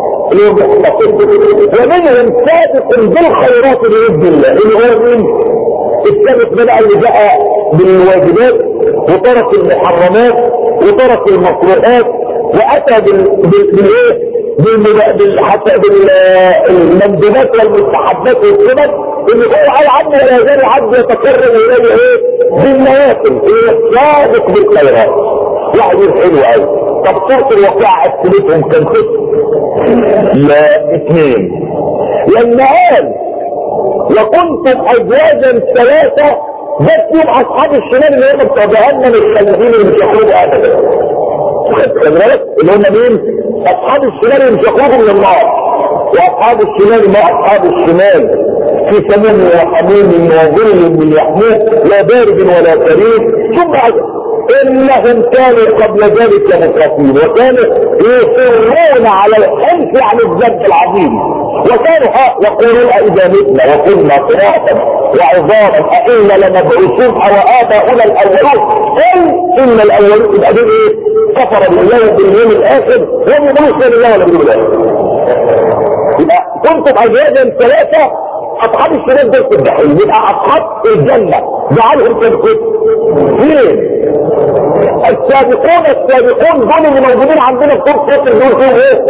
ومنهم سابق بالخيرات باذن الله اللي هو مين؟ السابق ده بقى اللي جاء بالواجبات وترك المحرمات وترك المكروهات واتى بالايه؟ حتى بالمندوبات والمستحبات والسنن اللي هو قال عنه ولا يزال العبد يتقرب اليه ايه؟ بالنوافل هي سابق بالخيرات واحد يقول حلو قوي طب صورة الواقعة قتلتهم كان قسم لا اثنين لما قال وكنتم ازواجا ثلاثة بس يوم اصحاب الشمال اللي هم بتوع جهنم الخالدين اللي مش يخرجوا ابدا خد بالك اللي هم مين؟ اصحاب الشمال اللي مش يخرجوا من النار واصحاب الشمال ما اصحاب الشمال في سموم وحميم وظل من يحموم لا بارد ولا كريم ثم انهم كانوا قبل ذلك مترفين وكانوا يصرون على الحنف عن الذنب العظيم وكانوا ها يقولون اذا متنا وكنا ترابا وعظاما ائنا لمبعوثون او اباؤنا الاولون قل ان الاولون يبقى دول ايه كفر بالله باليوم الاخر لم يؤمنوا بالله ولا باليوم الاخر يبقى كنتم ازواجا ثلاثه اصحاب الشباب دول في الجحيم يبقى اصحاب الجنه جعلهم تنفيذ فين السابقون السابقون دول اللي موجودين عندنا في كل خاطر دول فيهم ايه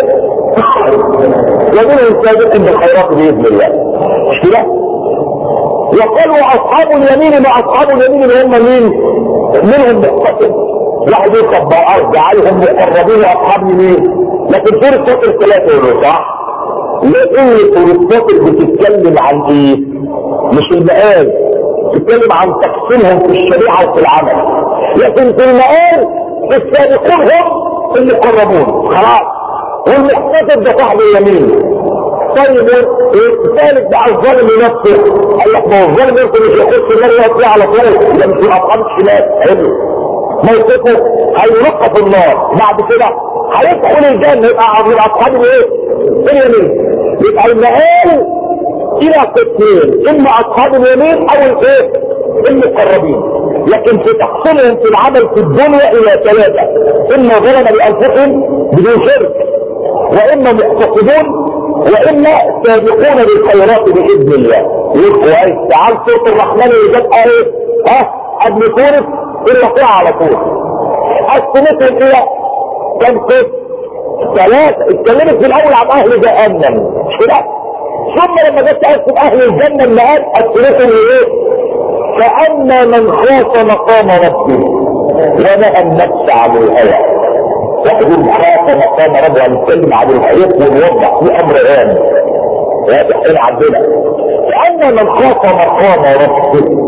ومنهم سابق بالخيرات باذن الله مش كده وقالوا اصحاب اليمين مع اصحاب اليمين اللي هم مين منهم مقتصد واحد يركب بارض جعلهم مقربين واصحاب يمين لكن دول الخاطر ثلاثه يقولوا صح لان الفلسفات بتتكلم عن ايه مش المقال بتتكلم عن تقسيمهم في الشريعة وفي العمل لكن في المقال السابقون هم اللي قربون خلاص والمحتسب ده صاحب اليمين طيب الثالث بقى الظالم لنفسه قال لك ما هو الظالم يمكن مش يخش النار يطلع على طول ده مش من اصحاب الشمال حلو موقفه هيلقى في النار بعد كده هيدخل الجنة يبقى عظيم اصحاب الايه؟ اليمين يبقى المآل الى قسمين اما اصحاب اليمين او الايه؟ المقربين لكن في تقسيمهم في العمل في الدنيا الى ثلاثة اما ظلم لانفسهم بدون شرك واما مقتصدون واما سابقون بالخيرات باذن الله كويس تعال سوره الرحمن اللي جت ايه ها قبل سوره الا فيها على طول قسمتهم الى كم قسم ثلاثة اتكلمت في الاول عن اهل جهنم مش كده ثم لما جت تقسم اهل الجنة اللي قال قسمتهم ايه فاما من خاف مقام ربه ونهى النفس عن الهوى واحد خاف مقام ربه هنتكلم عن الحقوق ونوضح في امر هام واضح هنا عندنا فاما من خاف مقام ربه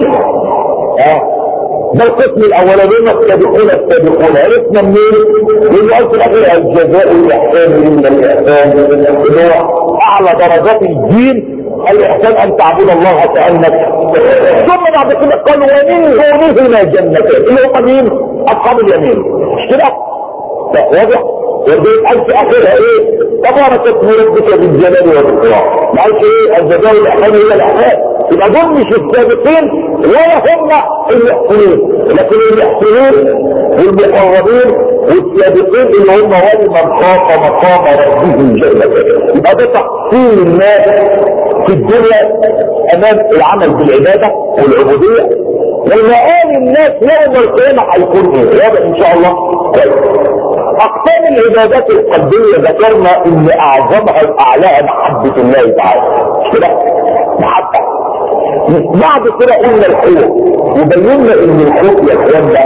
اه ده القسم الاولاني السابقون السابقون عرفنا منين؟ من قال في الاخير الجزاء الاحسان من الاحسان اللي هو اعلى درجات الدين الاحسان ان تعبد الله كانك ثم بعد كده قالوا ومن دونهما جنتين اللي هم مين؟ اصحاب اليمين مش كده؟ واضح؟ والبيت قال في اخرها ايه؟ تبارك اسم ربك بالجلال والاكرام ما قالش ايه الجزاء الاحسان هي الاحسان يبقى دول مش السابقين ولا هم المحسنين لكن المحسنين والمقربين والسابقين اللي هم ولمن خاف مقام ربه الجنة يبقى ده تقسيم الناس في الدنيا امام العمل بالعبادة والعبودية والمآل الناس يوم القيامة هيكون ايه؟ واضح ان شاء الله كويس اقسام العبادات القلبية ذكرنا ان اعظمها واعلاها محبة الله تعالى مش كده محبة بعد كده قلنا الخوف وبينا ان الخوف يا اخوان ده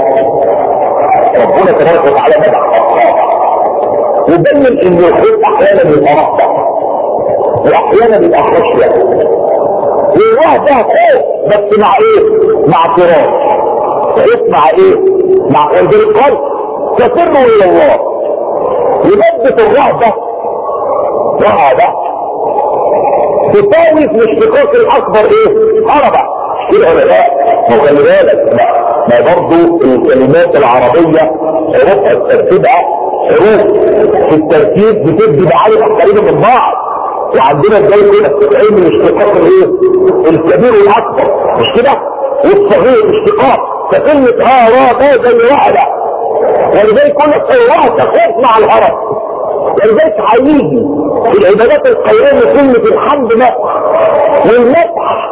ربنا تبارك وتعالى مدح وبين ان الخوف احيانا يبقى رهبة واحيانا يبقى خشية والله ده خوف بس مع ايه؟ مع فراغ خوف مع ايه؟ مع قلب القلب تفروا الى الله يثبت الرهبة رهبة تساوي في الاشتقاق الاكبر ايه عربة كده ولا لا ما خلي بالك ما برضه الكلمات العربية حروفها ترتيبها حروف في الترتيب بتدي معاني قريبة من بعض وعندنا ازاي كده علم الاشتقاق الايه الكبير والاكبر مش كده والصغير اشتقاق فكلمة ها را ده زي واحدة ولذلك كل الصيرات تخوف مع الهرب ولذلك هيجي في العبادات القيمة كلمة الحمد مدح والمدح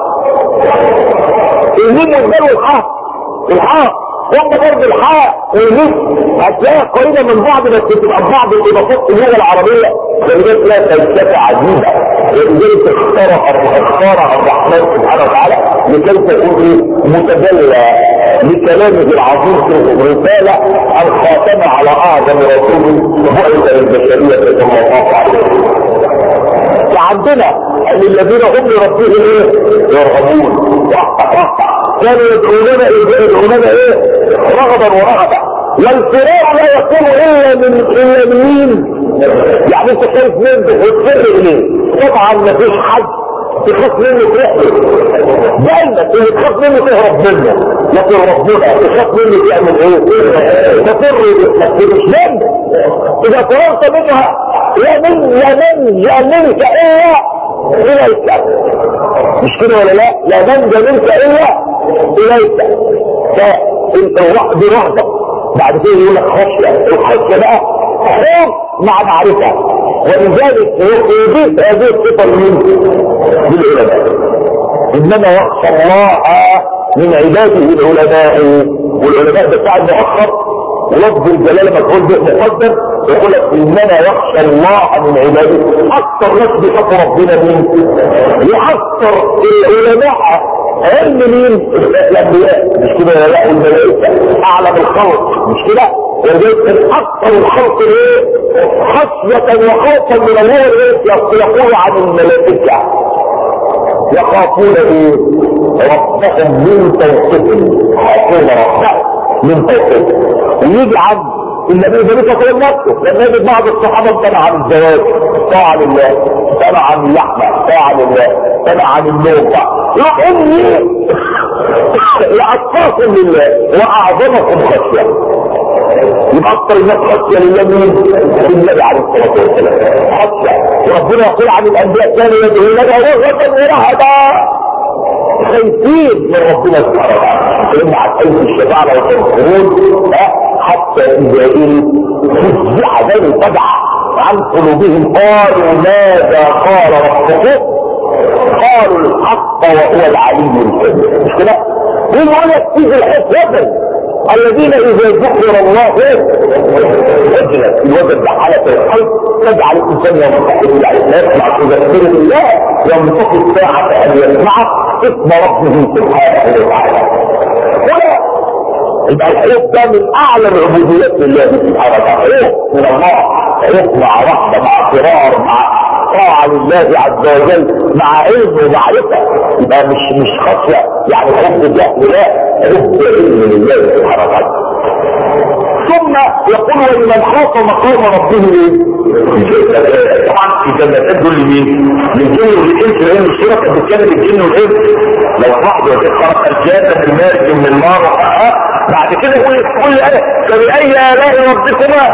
الميم والدال والحاء الحاء هم برضه الحاء والميم هتلاقيها قريبة من بعض بس بتبقى بعض الاضافات في اللغة العربية ولذلك لها فلسفة عجيبة ولذلك اختارها اختارها الرحمن سبحانه وتعالى لكي تكون ايه متجلى لكلامه العظيم في الرسالة الخاتمة على اعظم رسول بعث للبشرية صلى الله عليه وسلم فعندنا ان الذين هم لربهم ايه يرغبون كانوا يدعوننا ايه يدعوننا ايه رغبا ورهبا والفراق لا يكون الا من الا من مين يعني انت خايف منه وتفر اليه طبعا ما فيش حد تخاف منه تروح دايما اللي تخاف منه تهرب منه لكن ربنا تخاف منه تعمل ايه تفر لكن مش منه اذا فررت منها يا من يا من يا منك الا اليك مش كده ولا لا لا من منك الا اليك فالرعب رهبه بعد كده يقول لك خشيه الخشيه بقى خوف مع معرفه ولذلك يضيف هذه الصفه لمين؟ للعلماء انما يخشى الله من عباده العلماء والعلماء ده بتاع المؤخر ولفظ الجلاله مفعول به مقدم يقول لك انما يخشى الله من عباده اكثر ناس بيخافوا ربنا مين؟ واكثر العلماء علم مين؟ الانبياء مش كده لا الملائكه اعلم الخلق مش كده؟ ولذلك اكثر الخلق ايه؟ خشيه وخوفا من الله ايه؟ يقول عن الملائكه يخافون ايه؟ ربهم من فوقهم يخافون ربهم من فوقهم ويجي عن النبي صلى الله عليه وسلم نفسه لما يجد بعض الصحابه امتنع عن الزواج طاعه لله امتنع عن اللحمه طاعه لله امتنع عن النوم يروح اني واتقاكم لله واعظمكم خشيه يبقى اكثر الناس خشيه لله مين؟ النبي عليه الصلاه والسلام خشيه وربنا يقول عن الانبياء كانوا يدعون له رغبه ورهبا خايفين من ربنا سبحانه وتعالى لان عن الشفاعه لو تنصرون حتى اذا ايه فزع زي الفزعه عن قلوبهم قالوا ماذا قال ربكم قالوا الحق وهو العلي الكبير مش كده؟ مين يقول لك تيجي الحكمه الذين اذا ذكر الله وجلت الوجد بحالة القلب تجعل الانسان ينطق على يسمع تذكر الله ينطق الساعة ان يسمع اسم ربه سبحانه وتعالى هنا يبقى الخوف ده من اعلى العبوديات لله سبحانه وتعالى خوف من الله خوف مع رحمه مع فرار مع طاعه لله عز وجل مع علم ومعرفه يبقى مش مش خشيه يعني خوف الجهل لا خوف علم لله سبحانه وتعالى ثم يقول ولمن خاف مقام ربه طبعا الجنتين دول لمين؟ للجن والانس لان السوره كانت بتتكلم الجن والانس لو واحد خلق الجنه من الماء من النار بعد كده يقول كل ايه فباي الاء ربكما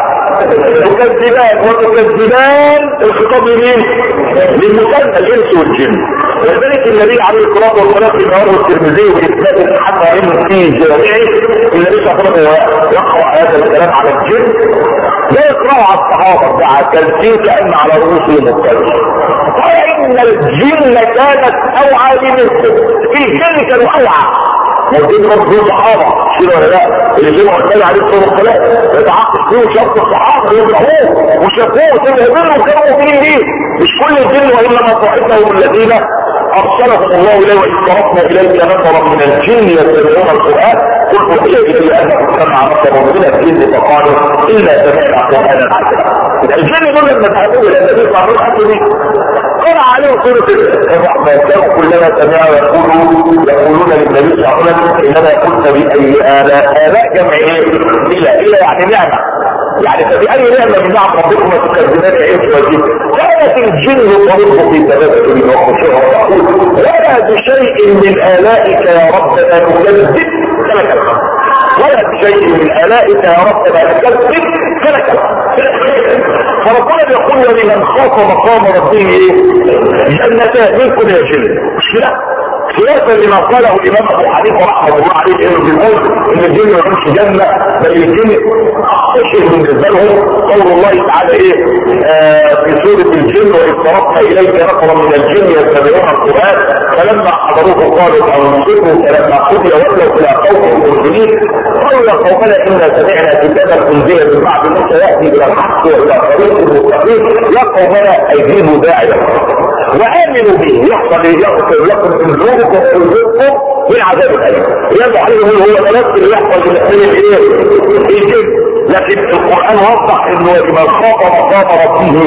تكذبان وتكذبان الخطاب لمين؟ للمثنى الانس والجن ولذلك النبي عليه الصلاه والسلام في نهار الترمذي واسناد حتى انه في جامعه النبي صلى الله عليه وسلم يقرا هذا الكلام على الجن لا يقرأه على الصحابة بتاع كالسين كأن على رؤوسهم الكلام قال إن الجن كانت أوعى لمثل في الجن كانوا أوعى موجود برضه صحابة كده ولا لا اللي جمعوا النبي عليه الصلاة والسلام يتعاقب فيه شرط الصحابة يقرأوه وشافوه سمعوا وكانوا مؤمنين بيه مش كل الجن وإنما صاحبهم الذين أرسلهم الله إليه وإذ صرفنا إليك نفرا من الجن يتبعون القرآن قل أوحي إلي أنه سمع نفر من الجن فقالوا إلا سمعنا قرآنا عجبا الجن دول لما تعبوا إلى النبي صلى الله عليه وسلم قرأ عليهم سورة الرحمن كانوا كلما سمعوا يقولوا يقولون للنبي صلى الله عليه وسلم إنما قلت بأي آلاء آلاء جمع إيه؟ إلا إلا يعني نعمة يعني فبأي نعمة من نعم ربكم تكذبان عيش وجيب كانت الجن ترد في تبادل وخشوع وتقول ولا بشيء من آلائك يا ربنا نكذب فلك الحمد ولا بشيء من آلائك يا ربنا نكذب فلك الحمد فربنا بيقول ولمن خاف مقام ربه ايه جنتان منكم يا جن مش كده خلافا لما قاله الامام ابو حنيفه رحمه الله عليه انه بيقول ان الجن ما يكونش جنه بل الجن اشهر بالنسبه لهم قول الله تعالى ايه آه في سوره الجن واذ صرفنا اليك نفرا من الجن يتبعون القران فلما حضروه قالوا انصتوا فلما قضي ولوا الى قومهم منذرين قالوا يا قومنا انا سمعنا كتابا انزل من بعد موسى ياتي الى الحق والى طريق المستقيم يا قومنا اجيبوا داعي وامنوا به يحصل يغفر لكم من ذنوبكم ويرزقكم من عذاب الاليم يدعو عليه هو نفس اللي يحصل من الايه الجن لكن القرآن وضح انه لمن خاف مقام ربه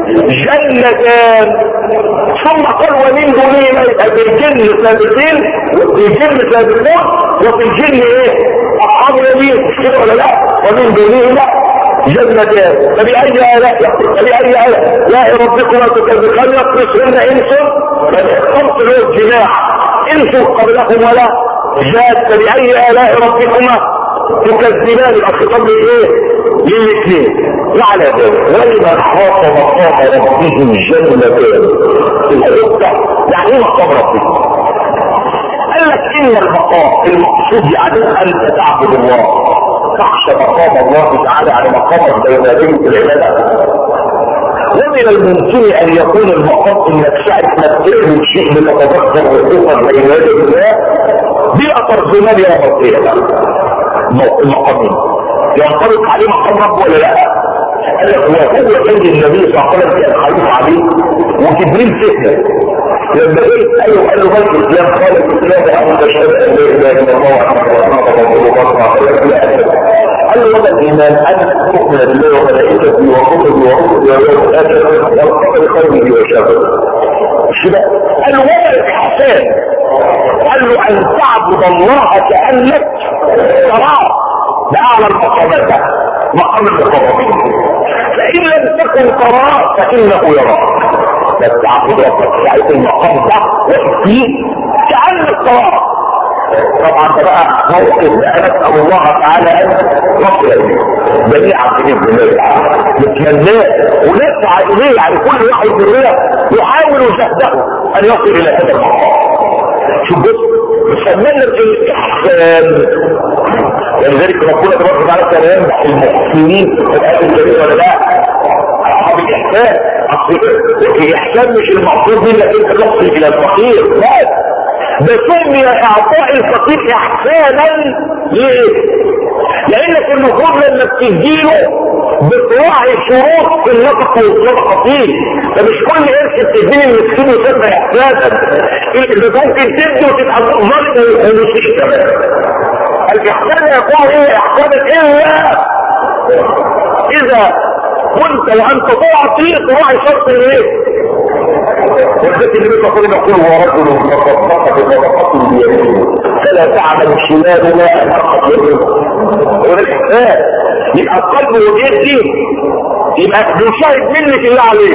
جنتان ثم قال ومن دونهما يبقى في الجن سابقين وفي الجن سابقون وفي الجن ايه اصحاب اليمين مش كده ولا لا ومن دونهما جنتان فبأي آلاء فبأي آلاء لا ربكما تكذب هل يخلصهن انس فالخمس له الجماع انس قبلكم ولا جاءت فبأي آلاء ربكما تكذبان الخطاب ايه للاثنين وعلى ذلك ولمن خاف مقام ربه جنتان الحته يعني ايه مقام ربه قال لك ان المقام المقصود يعني ان تعبد الله تخشى مقام الله تعالى على مقامك بين يديك العباده ومن الممكن ان يكون المقام انك ساعه ما تعمل شيء بتتذكر وقوفا بين يدي الله بلا ترجمان يوم القيامه المقامين ينطبق عليه مقام رب ولا لا قال لك هو هو عند النبي صلى الله عليه وسلم كان خليفه عليه وجبريل فتنه لما ايه ايوه قال له ما الاسلام قال الاسلام ان تشهد ان لا اله الا الله وان محمدا رسول الله قال له وما الايمان ان تؤمن بالله وملائكته وكتبه ورسله واليوم الاخر والقدر خيره وشره مش كده قال له وما الاحسان قال له ان تعبد الله كانك تراه ده اعلى المقامات مقام المقربين فان لم تكن تراه فانه يراك بس تعبد ربك يعني المقام ده فيه كانك تراه طبعا ده بقى موقف نسال الله تعالى ان نصل اليه جميعا باذن الله تعالى نتمناه ونسعى اليه يعني كل واحد مننا يحاول جهده ان يصل الى هذا المقام شوف بص سمينا الاحسان ولذلك ربنا تبارك وتعالى كان يمدح المحسنين في الايه الكريمه ولا لا؟ اصحاب الاحسان اصل الاحسان مش المقصود منك انت تصل الى الفقير لا ده سمي اعطاء الفقير احسانا ليه؟ لانك المفروض لما بتديله بتراعي شروط في النفقه والصدقه فيه فمش كل قرش بتديني المسكين يسمى احسانا اللي ممكن تدي وتبقى ظالم ومسيء كمان الاحسان يكون ايه احسانا الا اذا كنت وانت تعطي تراعي شرط الايه والذات النبي صلى الله عليه وسلم يقول هو رجل تصدق بصدقته بيده فلا تعمل شمال ما انفقت يده والاحسان يبقى القلب واليد دي يبقى بيشاهد منك الله عليه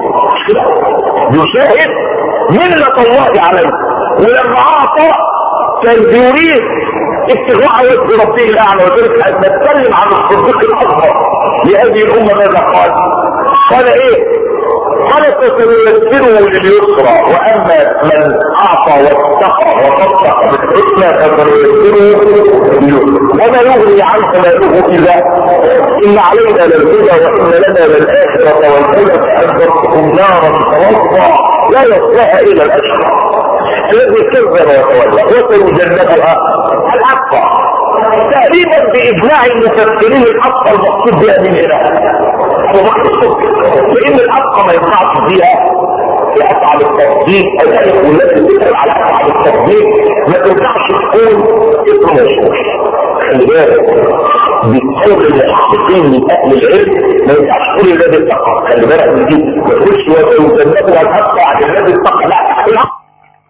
بيشاهد منة الله عليه ولما اعطى كان بيريد ابتغاء وجه ربه الاعلى وذلك نتكلم عن الصديق الاكبر لهذه الامه ماذا قال؟ قال ايه؟ قال فسنيسره لليسرى واما من اعطى واتقى وصدق بالحسنى فسنيسره لليسرى وما يغني عنه ماله اذا ان علينا للهدى وان لنا للاخره والاولى فانذرتكم نارا ترصى لا يصلها الا الاشقى الذي كذب وتولى وسيجنبها الاتقى تقريبا باجماع المفسرين الاتقى المقصود بها من اله وبحر الصدق لان الاتقى ما ينفعش فيها في افعال التصديق او يعني والتي تدخل على افعال التصديق ما تنفعش تكون اسم موصول خلي بالك بقول المحققين من اهل العلم ما ينفعش تقول الذي اتقى خلي بالك من دي ما تقولش وسيجنبها الاتقى عن الذي اتقى لا الاتقى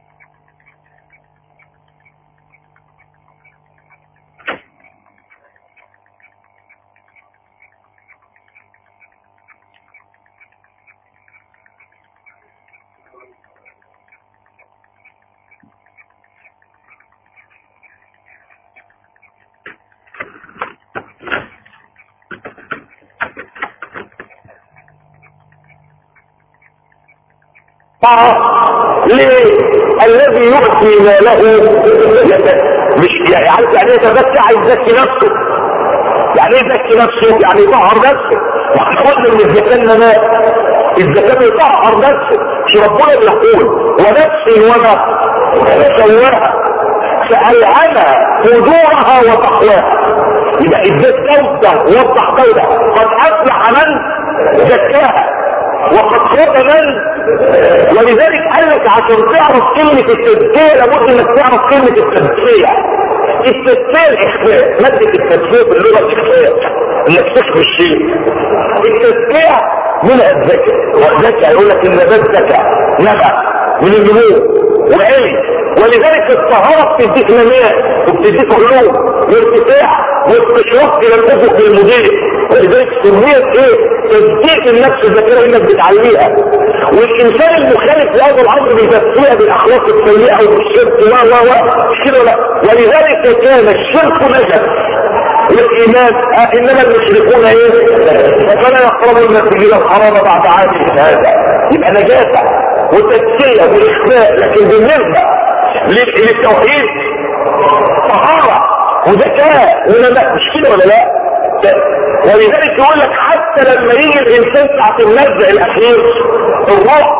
ليه الذي يؤتي ماله مش يعني عارف يعني يتزكى يزكي نفسه يعني ايه يزكي نفسه يعني يطهر نفسه واحنا قلنا ان الزكاه انما الزكاه بيطهر نفسه مش ربنا اللي يقول ونفس وما سواها فألهمها فجورها وتقواها يبقى اديت جودة وضح جودة قد افلح من زكاها وقد خاب من ولذلك قال لك عشان تعرف كلمة التزكية لابد انك تعرف كلمة التزكية التزكية الاخفاء مادة التزكية في اللغة الاخفاء انك تخفي الشيء التزكية منها الذكاء والذكاء يقول لك النبات ذكاء نبع من النمو وعلم ولذلك الطهارة بتديك نماء وبتديك علوم وارتفاع واستشراق الى الافق المضيء ولذلك سميت ايه تزكية النفس الذاكرة انك بتعليها والانسان المخالف لهذا الامر بيزكيها بالاخلاق السيئة وبالشرك و و و كده لا ولذلك كان الشرك نجس والايمان آه انما المشركون ايه فلا يقربوا المسجد الحرام بعد عام هذا يبقى نجاسة وتزكية واخفاء لكن بالنسبة للتوحيد طهارة وذكاء ونماء مش كده ولا لا ولذلك يقول لك حتى لما يجي الانسان ساعة النزع الاخير الروح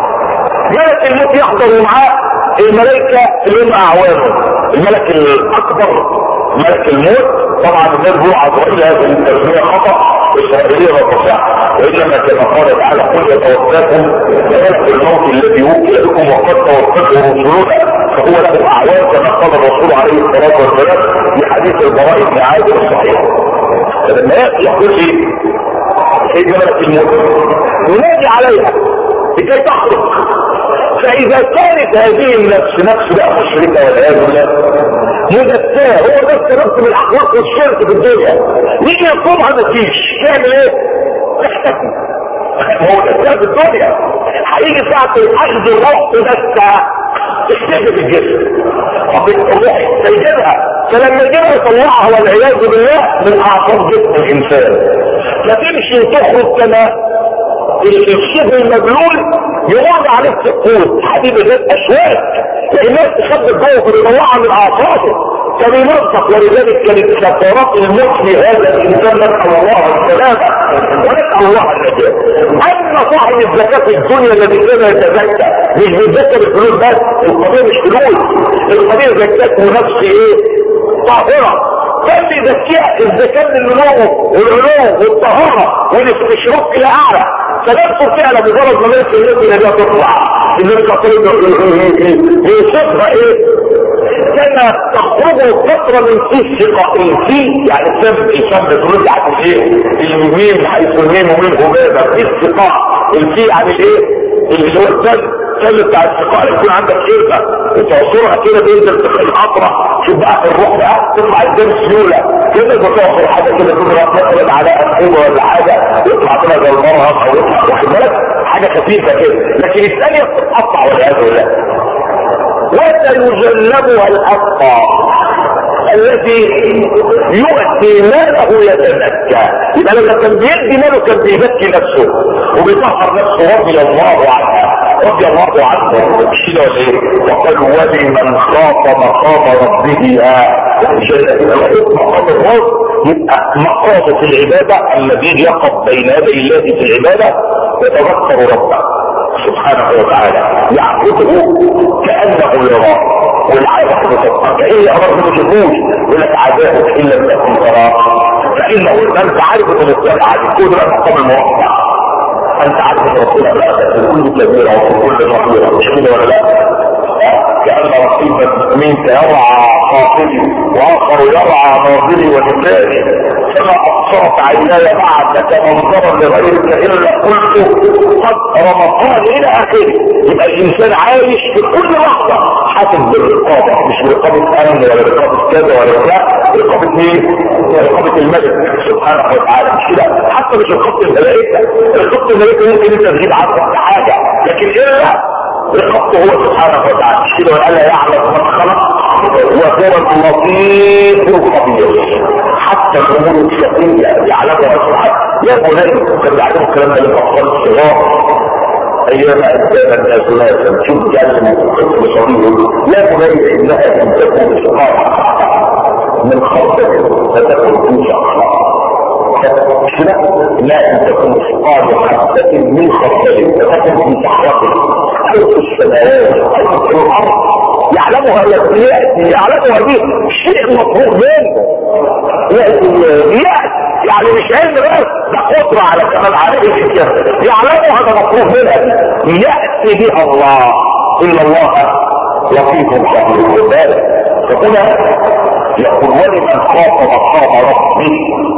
ملك الموت يحضر معاه الملائكة اللي هم اعوانه الملك الاكبر ملك الموت طبعا الناس هو عزرائيل هذه التسمية خطأ إسرائيلية وتصح وإنما كما قال تعالى قل يتوفاكم ملك الموت الذي وكل بكم وقد توفته رسلنا فهو له أعوان كما قال الرسول عليه الصلاة والسلام في حديث البراء بن عازب الصحيح فلما يقول ايه سيدنا ملك الموت ينادي عليها لكي تخرج فاذا كانت هذه النفس نفس بقى مشركة والعياذ بالله مزكاة هو بس نفس من الاخلاق والشرك في الدنيا نيجي يصومها ما فيش تعمل ايه؟ تحتكم هو ده في الدنيا هيجي ساعة الاخذ الروح تزكى تختفي في الجسم الروح سيجدها فلما يجيبها يطلعها والعياذ بالله من اعصاب جسم الانسان فتمشي وتخرج كما الشبه المبلول يراد عليه السكوت حبيب ذات اشواك الناس تخبي الضوء ويطلعها من اعصابه كان ينطق ولذلك كانت كفارات الموت لهذا الانسان نسال الله السلامه ونسال الله النجاه اما صاحب الزكاه في الدنيا الذي كان يتزكى مش بيتذكر الفلوس بس القضيه مش فلوس القضيه زكاه نفس ايه طاهره كان بيزكيها الزكاه للنمو والعلوم والطهاره والاستشراق الى اعلى فنفسه فعلا مجرد ما نفسه التي لا تطلع النبي صلى الله عليه وسلم يوصفها ايه كما تخرج الفترة من فيه شقائين فيه يعني سم السم ترد على الايه الميم حيث الميم ومين هبابة في الشقاء الفي يعني ايه اللي هو السم السم بتاع الشقاء يكون عندك شركة وتعصرها كده بينزل في القطرة شوف بقى الروح بقى تطلع الدم سيولة كده بتعصر حاجة كده تضرب مثلا على أنبوبة ولا حاجة يطلع كده زي المرهق او يطلع واخد بالك حاجة خفيفة كده لكن الثانية بتتقطع والعياذ بالله وسيجنبها الأتقى الذي يؤتي ماله يتزكى يبقى لما كان بيدي ماله كان بيزكي نفسه وبيطهر نفسه رضي الله عنها رضي الله عنه مش كده ولا ايه وقال ولمن خاف مقام ربه جل مقام الرب يبقى مقام في العباده الذي يقف بين يدي الله في العباده يتذكر ربه سبحانه وتعالى يعبده كأنه يراه والعبد بتبقى كأن أمر ما تشوفوش يقول لك عذابك إن لم تكن تراه فإنه أنت عارف أن السبعة تكون لك مقام الموقع أنت عارف أن رسول الله في كل كبيرة وفي كل صغيرة مش كده ولا لا؟ كأن رقيبا منك يرعى خاطري وآخر يرعى ناظري ولساني فما أبصرت عيناي بعدك منظرا لغيرك إلا قلت قد رمضان إلى آخره يبقى الإنسان عايش في كل لحظة حاسس بالرقابة مش برقابة أمن ولا رقابة كذا ولا لا رقابة إيه؟ رقابة الملك سبحانه وتعالى مش كده حتى مش رقابة الملائكة رقابة الملائكة ممكن أنت تغيب عنك حاجة لكن إلا رقبته هو سبحانه وتعالى مش كده ولا يعلم من خلق وهو اللطيف الخبير حتى الامور الشقيه يعلمها سبحانه يا بني كان بيعلموا الكلام ده للاطفال الصغار ايام اجداد الناس ناسا شوف جعلنا طفل صغير يا بني انها ان تكون سقاطا من خلقك فتكون توسع كده لا ان تكون سقاطا حتى من خلقك فتكون في تحرقك خلق السماوات خلق الارض يعلمها يأتي يعلمها دي شيء مطلوب منه يأتي يعني مش علم بس ده قدرة على كمان عليه الجنة يعلمها ده مطلوب منها يأتي بها الله إلا الله لطيف خبير فهنا يقول ولمن خاف مقام ربه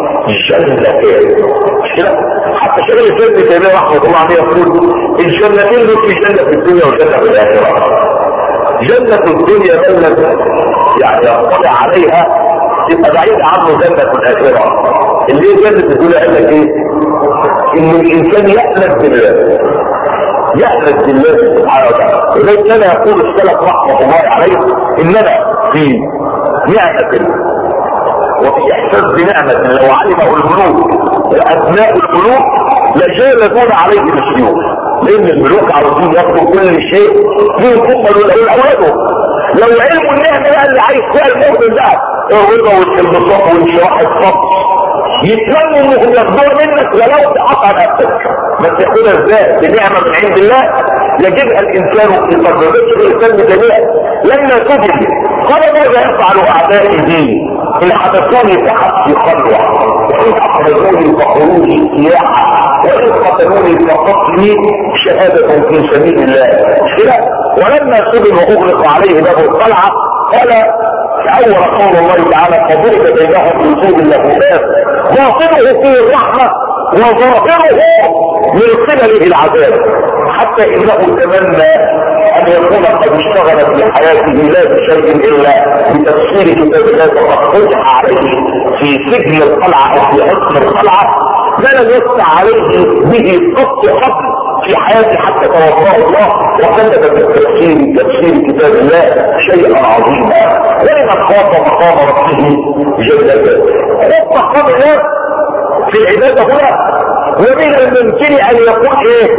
جنتين مش كده حتى شغل الجنة تيمية رحمة الله عليه يقول الجنتين دول في جنة في الدنيا وجنة في الآخرة جنة الدنيا جنة يعني يطلع عليها يبقى بعيد عنه جنة الآخرة اللي هي جنة الدنيا قال لك ايه؟ ان الانسان يألف بالله يألف بالله سبحانه وتعالى وذلك كان يقول السلف رحمة الله عليه اننا في نعمة وفي احساس بنعمة لو علمه الملوك وابناء الملوك لجالدون عليه بالسيوف لان الملوك عاوزين ياخدوا كل شيء فيهم هم لاولادهم لو علموا النعمة بقى اللي عايز فيها المؤمن ده الرضا والانبساط وانشراح الصبر يتمنوا انهم ياخدوها منك ولو تقطع نفسك بس ياخدها ازاي بنعمة من عند الله يجدها الانسان في قلبه بس الانسان بجميع لما تجد قال ماذا يفعل اعدائي دي ان حدثوني فقط في خلوة وان اخرجوني فخروج سياحة وان قتلوني فقتلي شهادة في سبيل الله كده ولما سجن واغلق عليه باب القلعة قال تأول قول الله تعالى فضرب بينهم بوجود له باب باطنه فيه الرحمة وظاهره من قبله العذاب حتى انه تمنى ان يكون قد اشتغل في حياته لا بشيء الا بتفسير كتاب الله فقد فتح عليه في سجن القلعه او في حصن القلعه ما لم يفتح عليه به قط قبل في حياتي حتى توفاه الله وكتب بالتفسير تفسير كتاب الله شيئا عظيما ولمن خاف مقام ربه جل جلاله خاف مقام الله في العبادة هنا ومن الممكن ان يقول ايه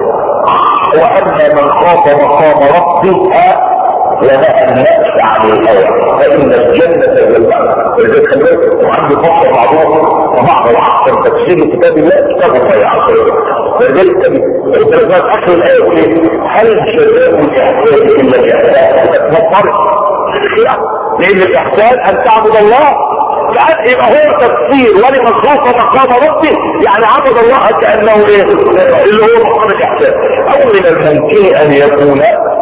واما من خاف مقام ربه ونهى النفس عن الهوى فان الجنه هي المعنى ولذلك خلي وعندي فصل معروف ومعنى احسن تفسير كتاب الله كتاب الله عز وجل ولذلك الدرجات اخر الايه يقول هل جزاء الاحسان الا الاحسان مضطرب لان الاحسان ان تعبد الله كأن يبقى هو تفسير ولمن خاف مقام ربه يعني عبد الله كأنه ايه اللي هو مقام الاحسان او من الممكن ان يكون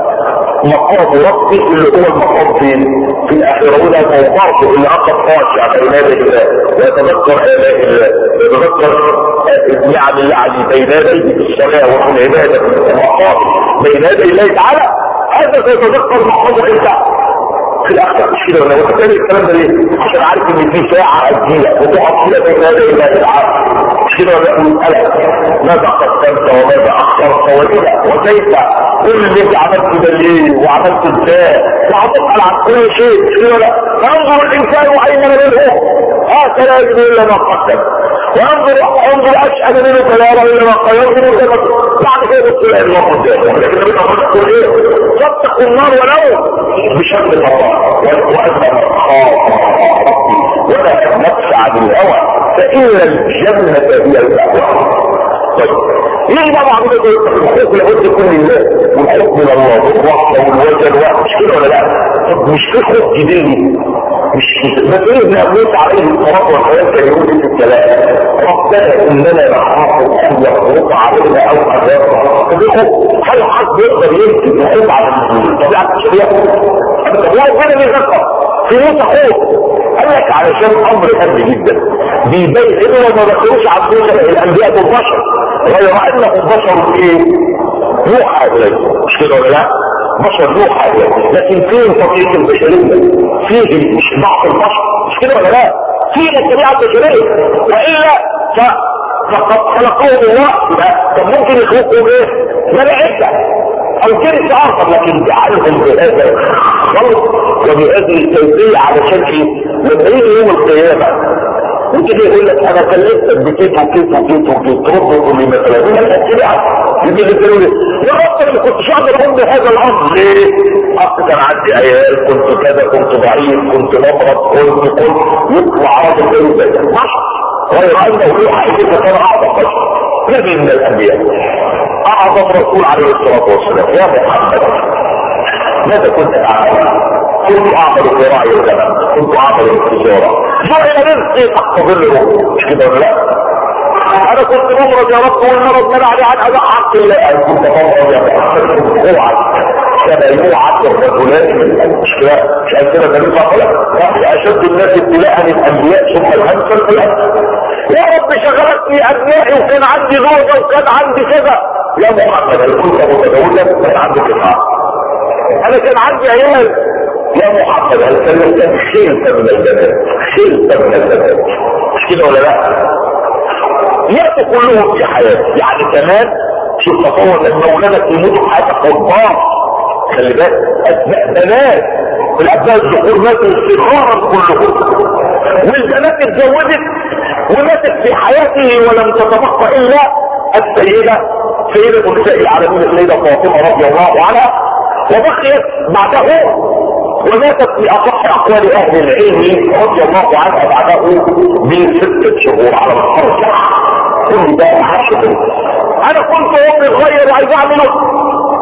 مقام ربي اللي هو المقام في في الاخره وده موضعته اللي اقف خاشع بين يدي الله ويتذكر الاء الله ويتذكر النعم الله عليه بين يدي الصلاه وفي العباده والمقام بين يدي الله تعالى هذا سيتذكر مقامه انت في الاخر مش كده ولا وبالتالي الكلام ده ليه؟ عشان عارف ان في ساعه هتجيلك وتقعد كده بين يدي الله تعالى مش كده ولا مسألة ماذا قدمت وماذا اخرت وكده وكيف كل اللي انت عملته ده ليه وعملت ازاي وهتسال عن كل شيء مش كده ولا فانظر الانسان ايمن منه هكذا يجد الا ما قدم وانظر انظر اشهد منه فلا يرى الا ما قال ينظر كما بعد كده بص الله قدامه لكن النبي صلى الله عليه وسلم ايه صدقوا النار ولو بشرط الله وأن خاف ربي ولا النفس عن الهوى فإن الجنة هي المأوى طيب ليه بقى بعض الحقوق لابد يكون لله والحكم من الله والرحمة والوجه الواحد مش كده ولا لا؟ طب مش في خوف جديد مش مسؤول ابن ابوس عليه الصلاه والسلام كان يقول في الكلام ربنا اننا نخاف ان يخرج علينا او ان يخرج هل حد يقدر يمسك يخوف على طبيعه الشريعه؟ هو ربنا اللي ذكر في موسى خوف قال لك علشان امر هام جدا بيبين انه ما دخلوش على موسى الانبياء بالبشر غير انهم بشر ايه؟ يوحى اليه مش كده ولا لا؟ بشر يوحى اليه لكن فين طبيعه البشريه؟ فيه مش ضعف البشر مش كده ولا لا؟ فيه الطبيعه البشريه والا ف فقد خلقهم الله لا طب ممكن يخلقوا ايه؟ ملائكه او كده اخر لكن جعلهم بهذا الخلق وبهذه الكيفيه علشان ايه؟ لما يجي يوم القيامه وتيجي يقول لك انا كلمتك بكيف وكيف وكيف وكيف ترد تقول لي مثلا يقول لك كده يجي اللي تقول لي يا رب انا كنت اقدر اقوم بهذا الامر ليه؟ اصل كان عندي عيال كنت كذا كنت ضعيف كنت ممرض كنت كنت يطلع راجل زي زي بشر غير انه يوحى اليك كان اعظم بشر نبي من الانبياء اعظم رسول عليه الصلاه والسلام يا محمد ماذا كنت اعمل؟ كنت اعمل في راعي الغنم كنت اعمل التجاره جعل رزقي تحت ظله مش كده ولا لا؟ انا كنت ممرض يا رب والمرض منعني عن اداء حق الله انا كنت ممرض يا محمد اوعى كما يوعد الرجلان من الاشياء مش قال كده النبي صلى الله عليه وسلم اشد الناس ابتلاء الانبياء ثم الامثل فالامثل يا رب شغلتني ابنائي وكان عندي زوجه وكان عندي كذا يا محمد هل كنت متزوجا كان عندي قطاع انا كان عندي عيال يا محمد هل كلمتك خلت من البنات خلت من البنات مش كده ولا لا يأتوا كلهم في حياتي يعني كمان شوف تصور ان اولادك يموتوا في حياتك قربان خلي بالك ابناء بنات الابناء الذكور ماتوا صغارا كلهم والبنات اتزوجت وماتت في حياته ولم تتبقى الا السيده سيده نساء العالمين السيده فاطمه رضي الله عنها وبقيت بعده وماتت في اصح اقوال اهل العلم رضي الله عنها بعده بستة شهور على الخرج كل ده عاشق انا كنت امي صغير وعايز اعمله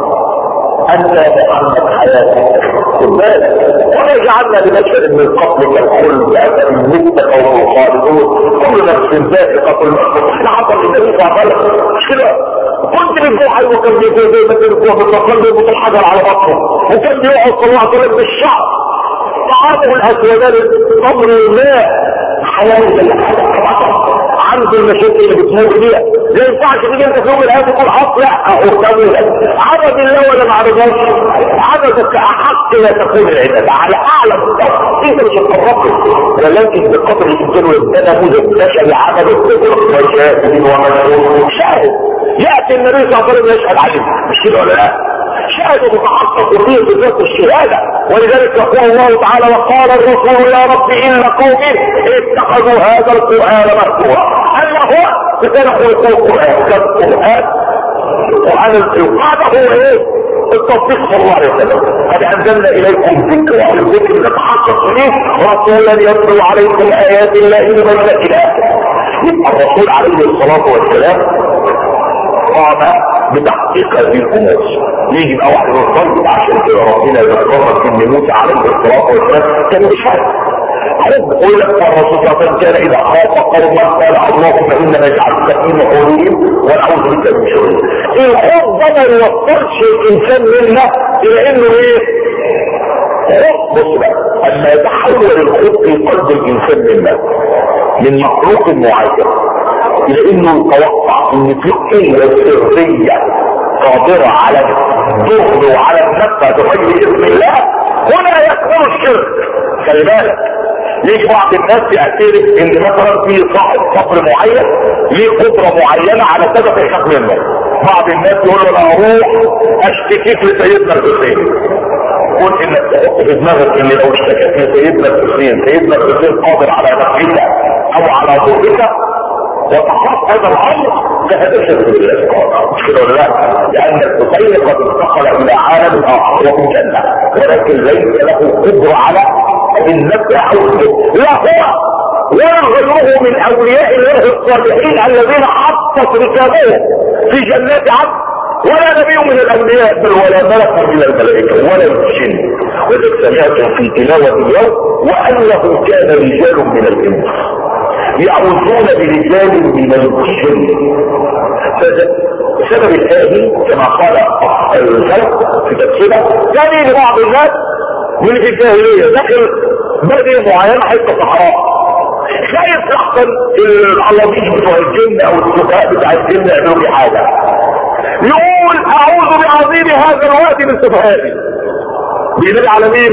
انت محمد حياتك خد بالك وما جعلنا لبشر من قبلك الخلد ابدا مثلك وهم خالدون كل نفس ذائقه الموت احنا حصل النبي صلى الله عليه وسلم مش كده كنت بتجوع ايوه كان بيجوع زي ما تجوع بتصلي وتحجر على بطنه وكان بيقعد صلى الله عليه وسلم بالشعر طعامه الاسودان تمر الماء حياه عنده المشاكل اللي بتمر بيها ما ينفعش تيجي انت في يوم الايام تقول حط لا اهو كمل عبد الله ولا ما عبدوش عبدك احق لا تكون العباده على اعلى مستوى انت مش هتقرب ولكن بقدر الانسان ويبتدى نموذج بشري عمل الفطر وشاهد ومجنون شاهد ياتي النبي صلى الله عليه وسلم يشهد عليه مش كده ولا لا شهد متحقق فيه بذات الشهاده ولذلك يقول الله تعالى وقال الرسول يا رب ان قومي اتخذوا هذا القران مهجورا اما هو فكان خلقوا القران كان القران القران القاعده هو ايه التطبيق صلى الله عليه وسلم قد انزلنا اليكم ذكر والذكر نتحقق فيه رسولا يتلو عليكم ايات الله من اله يبقى الرسول عليه الصلاه والسلام قام بتحقيق هذه الامور يجي بقى واحد يصلي عشان كده ربنا ذكرنا ان موسى عليه الصلاه والسلام كان بشهر يقول لك الرسول صلى الله عليه وسلم كان اذا خاف قوما قال اللهم انا نجعلك في نحورهم ونعوذ بك من شرورهم الخوف ده ما يوصلش الانسان منا الى انه ايه بص بقى اما يتحول الخوف في قلب الانسان منا من مخلوق معين الى انه يتوقع ان في قوه سريه قادره على الدخل وعلى النفع بغير اذن الله هنا يكون الشرك خلي بالك ليه بعض الناس يعترف ان مثلا في صاحب صبر معين ليه قدرة معينة على سبب يخاف منه بعض الناس يقول له انا اروح اشتكيك لسيدنا الحسين قول انك تحط في دماغك ان لو اشتكيت لسيدنا الحسين سيدنا الحسين قادر على نفسك او على ضرك وتخاف هذا الامر فهذا شرك بالله مش كده ولا لا؟ لان الحسين قد انتقل الى عالم اخر وهو جنه ولكن ليس له قدره على النفع لا هو ولا غيره من اولياء الله الصالحين الذين حطت ركابهم في جنات عدن ولا نبي من الانبياء بل ولا ملك من الملائكه ولا الجن وذلك سمعتم في تلاوه اليوم وانه كان رجال من الانس يعوذون برجال من الجن سبب الآية كما قال السلف في تفسيره يعني لبعض الناس من الجاهلية داخل بلد معينة حتة صحراء خايف احسن العلاقين بتوع الجن او السفهاء بتاع الجن يعملوا لي حاجة يقول اعوذ بعظيم هذا الوادي من سفهائي بينادي على مين؟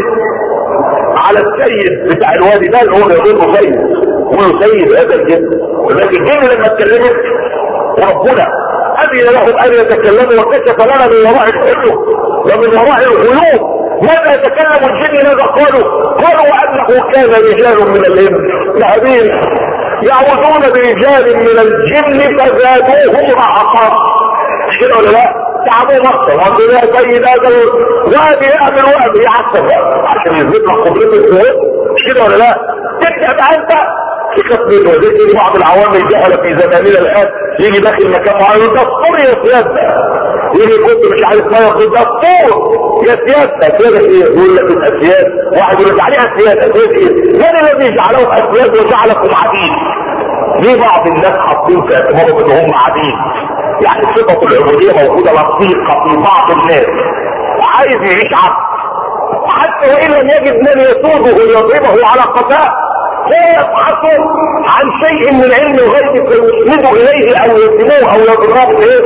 على السيد بتاع الوادي ده اللي هو يقول سيد هو سيد هذا الجن ولكن الجن لما اتكلمت وربنا اذن لهم ان يتكلموا وكشف لنا من وراء الحلم ومن وراء الغيوب ماذا يتكلم الجن ماذا قالوا قالوا انه كان رجال من الانس ذهبين يعوذون برجال من الجن فزادوهم رهقا مش كده ولا لا تعبوا مصر وانتوا لا سيد هذا وادي يعمل وادي يعصب عشان يثبت لك قدرته مش كده ولا لا تبدا بقى انت تخاف منه وزي بعض العوامل جهله في زماننا الان يجي داخل مكان معين دستور يا سيادة يجي كنت مش عارف ما ياخد دستور يا سيادة سيادة ايه يقول لك الاسياد واحد يقول لك عليها سيادة سيادة ايه من الذي جعلهم اسياد وجعلكم عبيد ليه بعض الناس حاطين في اعتبارهم ان هم عبيد يعني صفة العبودية موجودة لطيقة في بعض الناس عايز يعيش عبد حتى وان لم يجد من يسوده ويضربه على قفاه يبحثوا عن شيء من علم الغيب فيسندوا اليه او يسموه او يضربوا ايه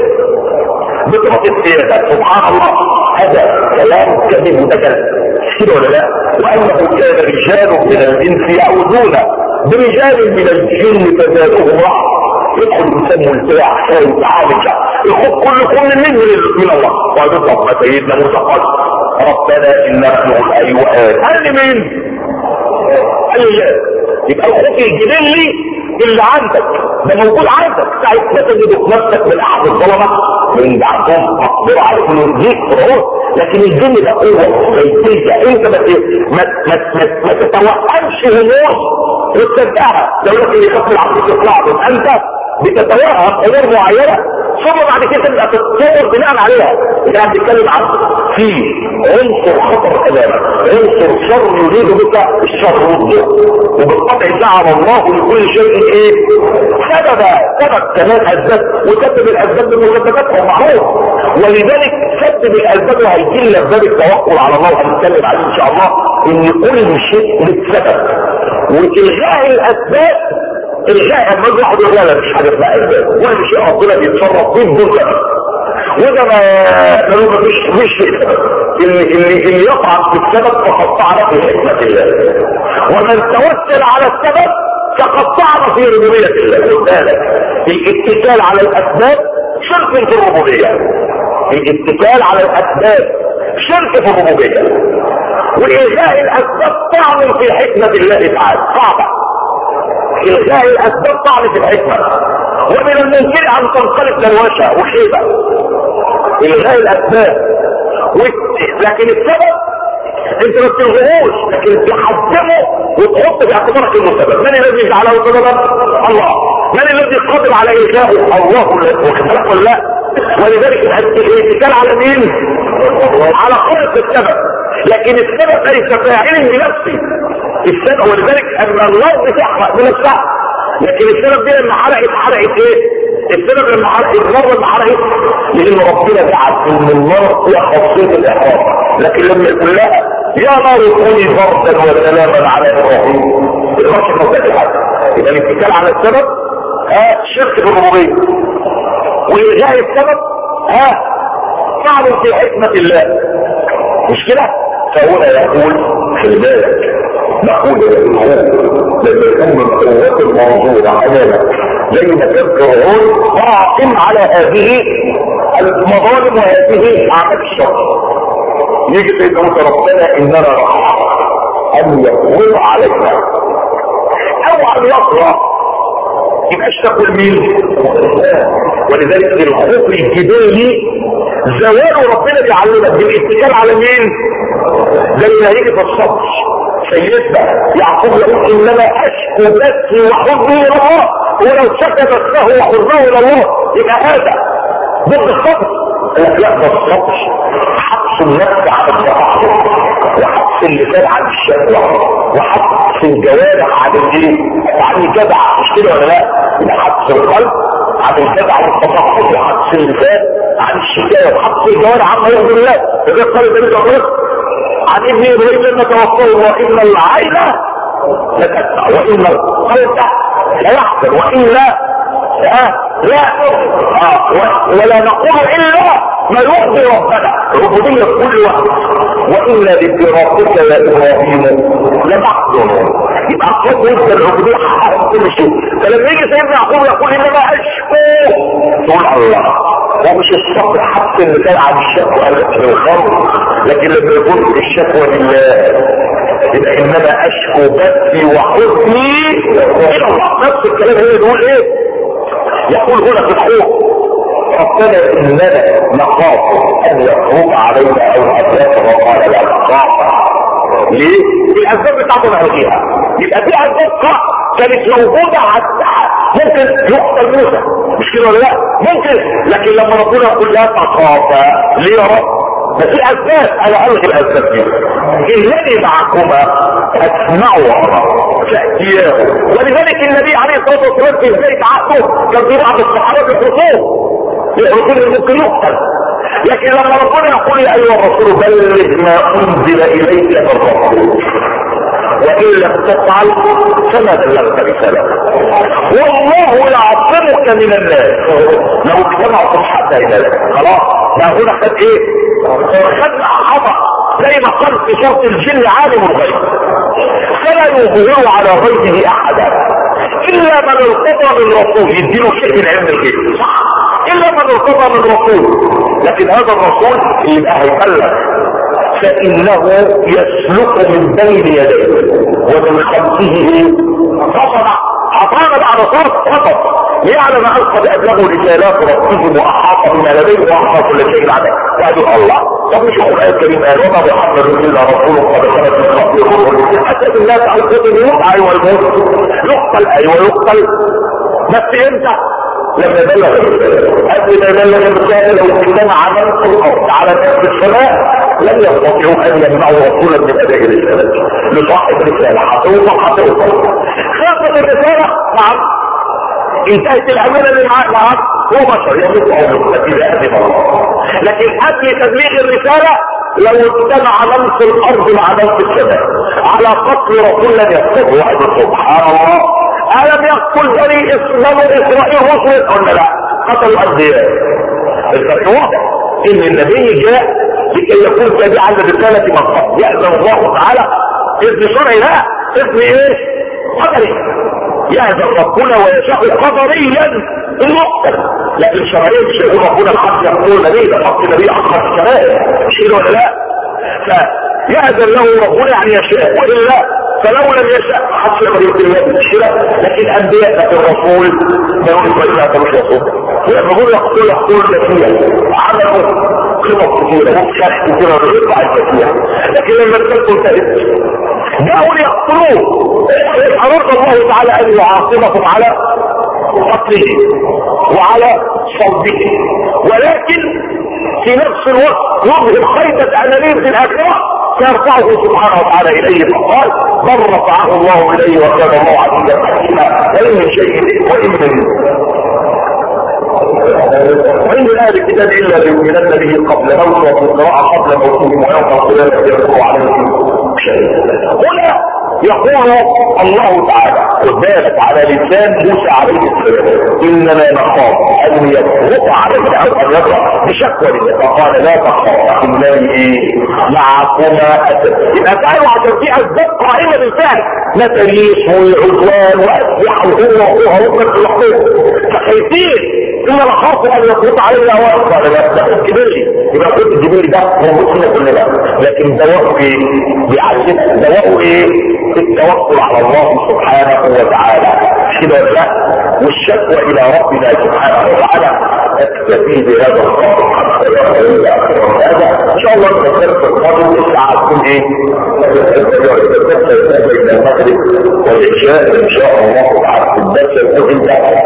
بطرق السيادة سبحان الله هذا كلام كذب متكلم كده ولا لا وانه كان رجال من الانس يعوذون برجال من الجن فزادوهم رعب يدخل الانسان ملتاح خايف عالجة يخط كل كل من من الله ويطلب ما سيدنا موسى قال ربنا انك نقول ايوه قال مين قال لله يبقى الخوف الجبلي اللي عندك ده موجود عندك ساعة ما تجد نفسك من احد الظلمة من عندهم مقدرة على انه يديك فرعون لكن الجن ده قوة سيطية انت ما ما ما, ما, ما تتوقعش هموم وتصدقها لو لك اللي يخاف العقل تطلع انت بتتوهم امور معينة ثم بعد كده تبقى تتصور بناء عليها احنا بنتكلم عن في عنصر خطر امامك عنصر شر يريد بك الشر ضده وبالطبع جعل الله لكل شيء ايه سببا سبب كمان اسباب وسبب الاسباب بمسبباتها معروف ولذلك سبب الاسباب وهيجي لنا باب التوكل على الله وهنتكلم عليه ان شاء الله ان كل شيء للسبب والغاء الاسباب الغاء اما واحد يقول لا مش حاجه اسمها اسباب كل شيء ربنا بيتصرف فيه بدون سبب وده ما قالوا مفيش مش اللي, اللي, اللي يقع في السبب فقد طعن في حكمة الله ومن توسل على السبب فقد طعن في ربوبية الله بالك الاتكال على الاسباب شرك في الربوبية الاتكال على الاسباب شرك في الربوبية والغاء الاسباب طعن في حكمة الله تعالى صعبة الغاء الاسباب طعن في الحكمة ومن الممكن ان تنقلب دروشة وخيبة الغاء الاسباب لكن السبب انت ما بتلغوش لكن تحجمه وتحط في اعتبارك انه سبب من الذي يجعله سببا الله من الذي قادر على الغائه الله واخد ولا لا ولذلك الاتكال على مين على خلق السبب لكن السبب ليس فاعل بنفسه السبب ولذلك ان الارض تحرق بنفسها لكن السبب دي لما حرقت حرقت ايه السبب لما حرقت النار لما حرقت لان ربنا جعل ان النار فيها خاصيه الاحراق لكن لما يقول لها يا نار كوني بردا وسلاما على ابراهيم الرشد مفتاح يبقى الاتكال على السبب ها شرك في الربوبيه والغاء السبب ها فعل في حكمه الله مش كده فهنا يقول خلي بالك نقول لما يكون من قوة المنظور امامك زي ما كان فرعون قائم على هذه المظالم وهذه اعمال الشر يجي سيدنا موسى ربنا اننا نخاف ان يقول علينا او ان يطرا يبقى اشتكوا لمين ولذلك الخوف الجبالي زوال ربنا بيعلمك بالاتكال على مين زي ما هيجي في الصبر سيدنا يعقوب يقول انما اشكو بثي وحزني الى الله ولو شك بثه وحزنه الى الله يبقى هذا ضد الصبر لا ده الصبر حبس النفس عن التعصب وحبس اللسان عن الشكوى وحبس الجوارح عن الايه عن الجدع مش كده ولا لا يبقى حبس القلب عن الجدع والتفحص وحبس اللسان عن الشكاية وحبس الجوارح عما يرضي الله اذا قال النبي صلى الله عليه وسلم عن ابن ابراهيم لما توفاه وان العين لتدفع وان القلب لا يحزن والا آه لا آه ولا نقول الا ما يرضي ربنا الربوبية في كل وقت وإن لفراقك يا إبراهيم لمحزن يبقى الصوت يبقى العبودية حقها كل شيء فلما يجي سيدنا يعقوب يقول إنما أشكو تقول الله ومش الصبر حتى اللي كان عن الشكوى التي الخمر لكن لما يقول الشكوى لله يبقى انما اشكو بثي وحزني الى الله نفس الكلام هو يقول ايه يقول هنا في الخوف ربنا اننا نخاف ان يخوف علينا او ان يخاف قال لا نخاف ليه؟ الاسباب بتاعته نلغيها يبقى في اسباب كانت موجوده ممكن يقتل موسى مش كده ولا لا؟ ممكن لكن لما ربنا يقول لا تخاف ليه يا رب؟ ما في اسباب انا الغي الاسباب دي انني معكما اسمع وارى تأتياه ولذلك النبي عليه الصلاة والسلام في بداية عهده كان في بعض الصحابة الرسول الرسول ممكن يقتل لكن لما ربنا يقول يا ايها الرسول بلغ ما انزل اليك من ربك وان لم تفعل فما بلغت رسالته والله يعصمك من الناس لو اجتمعوا في حتى ذلك خلاص ما هنا خد ايه خد عطا زي ما قال في شرط الجن عالم الغيب فلا يظهر على غيبه احدا الا من ارتضى من رسول يديله شيء من علم الغيب صح الا من ارتضى من رسول لكن هذا الرسول يبقى هيبلغ فانه يسلك من بين يديه ومن خلفه رصد عطانا بعد صوت فقط ليعلم ان قد ابلغوا رسالات ربهم واحاط بما لديه واحاط كل شيء عليه قالوا الله طب مش القران الكريم قال وما محمد الا رسول قد خلت من قبله الرسل حتى الناس على القدم يقع والموت يقتل ايوه يقتل بس امتى لما بلغ قبل ما يبلغ الرسالة لو اجتمع من في الارض على نفس السماء لم يستطيعوا ان يمنعوا رسولا من اداء الرسالة لصاحب الرسالة هتوصل هتوصل خلصت الرسالة نعم انتهت الامانة اللي معاه نعم هو بشر يموت او يموت اذا اذن الله لكن قبل تبليغ الرسالة لو اجتمع من في الارض مع من في السماء على قتل رسول لم يستطيعوا سبحان الله الم يقتل بني اسرائيل اسرائيل رسل قلنا لا قتلوا انبياء الفرق واضح ان النبي جاء لكي يكون تابعا لرسالة من قبل يأذن الله تعالى اذن شرعي لا اذن ايه قدري يأذن ربنا ويشاء قدريا المقتل لكن شرعيا مش يقول ربنا الحق يقول نبي ده حق نبي اخر الشرائع مش كده ولا لا فيأذن له ربنا يعني يشاء والا فلو لم يشاء حصل مريض الله بالشراء لكن انبياء لكن الرسول ما يقول ما كانوش رسول يقول يقول يقول كثير عملوا خطط كثيرة وكشف كثيرة ويطلع الكثير لكن لما الكلب انتهت جاءوا ليقتلوه أراد الله تعالى أن يعاقبهم على قتله وعلى صلبه ولكن في نفس الوقت يظهر خيبة أنانين في الآخرة فيرفعه سبحانه وتعالى إليه فقال بل رفعه الله إليه وكان الله عزيزا حكيما وإن من شيء وإن من وإن من أهل الكتاب إلا ليؤمنن به قبل موته وفي القراءة قبل موته ويوم القيامة يذكر عليه شيء هنا يقول الله تعالى وذلك على لسان موسى عليه السلام اننا نخاف ان يفرط عليك او ان يضرب بشكوى لله فقال لا تخاف انني معكما اسد يبقى تعالوا عشان في اسباب قائمه بالفعل نتريس والعدوان واسلحه وهو واخوها وابنك الحقوق فخايفين ان نخاف ان يفرط علينا او قال لا ده الجبلي يبقى كنت الجبلي ده موجود فينا كلنا لكن دواءه ايه؟ بيعلمنا دواءه ايه؟ التوكل على الله سبحانه وتعالى كده لا والشكوى الى ربنا سبحانه وتعالى اكتفي بهذا القول هذا ان شاء الله الدرس القادم الساعه تكون ايه؟ الدرس بين المغرب والعشاء ان شاء الله تعالى الدرس يكون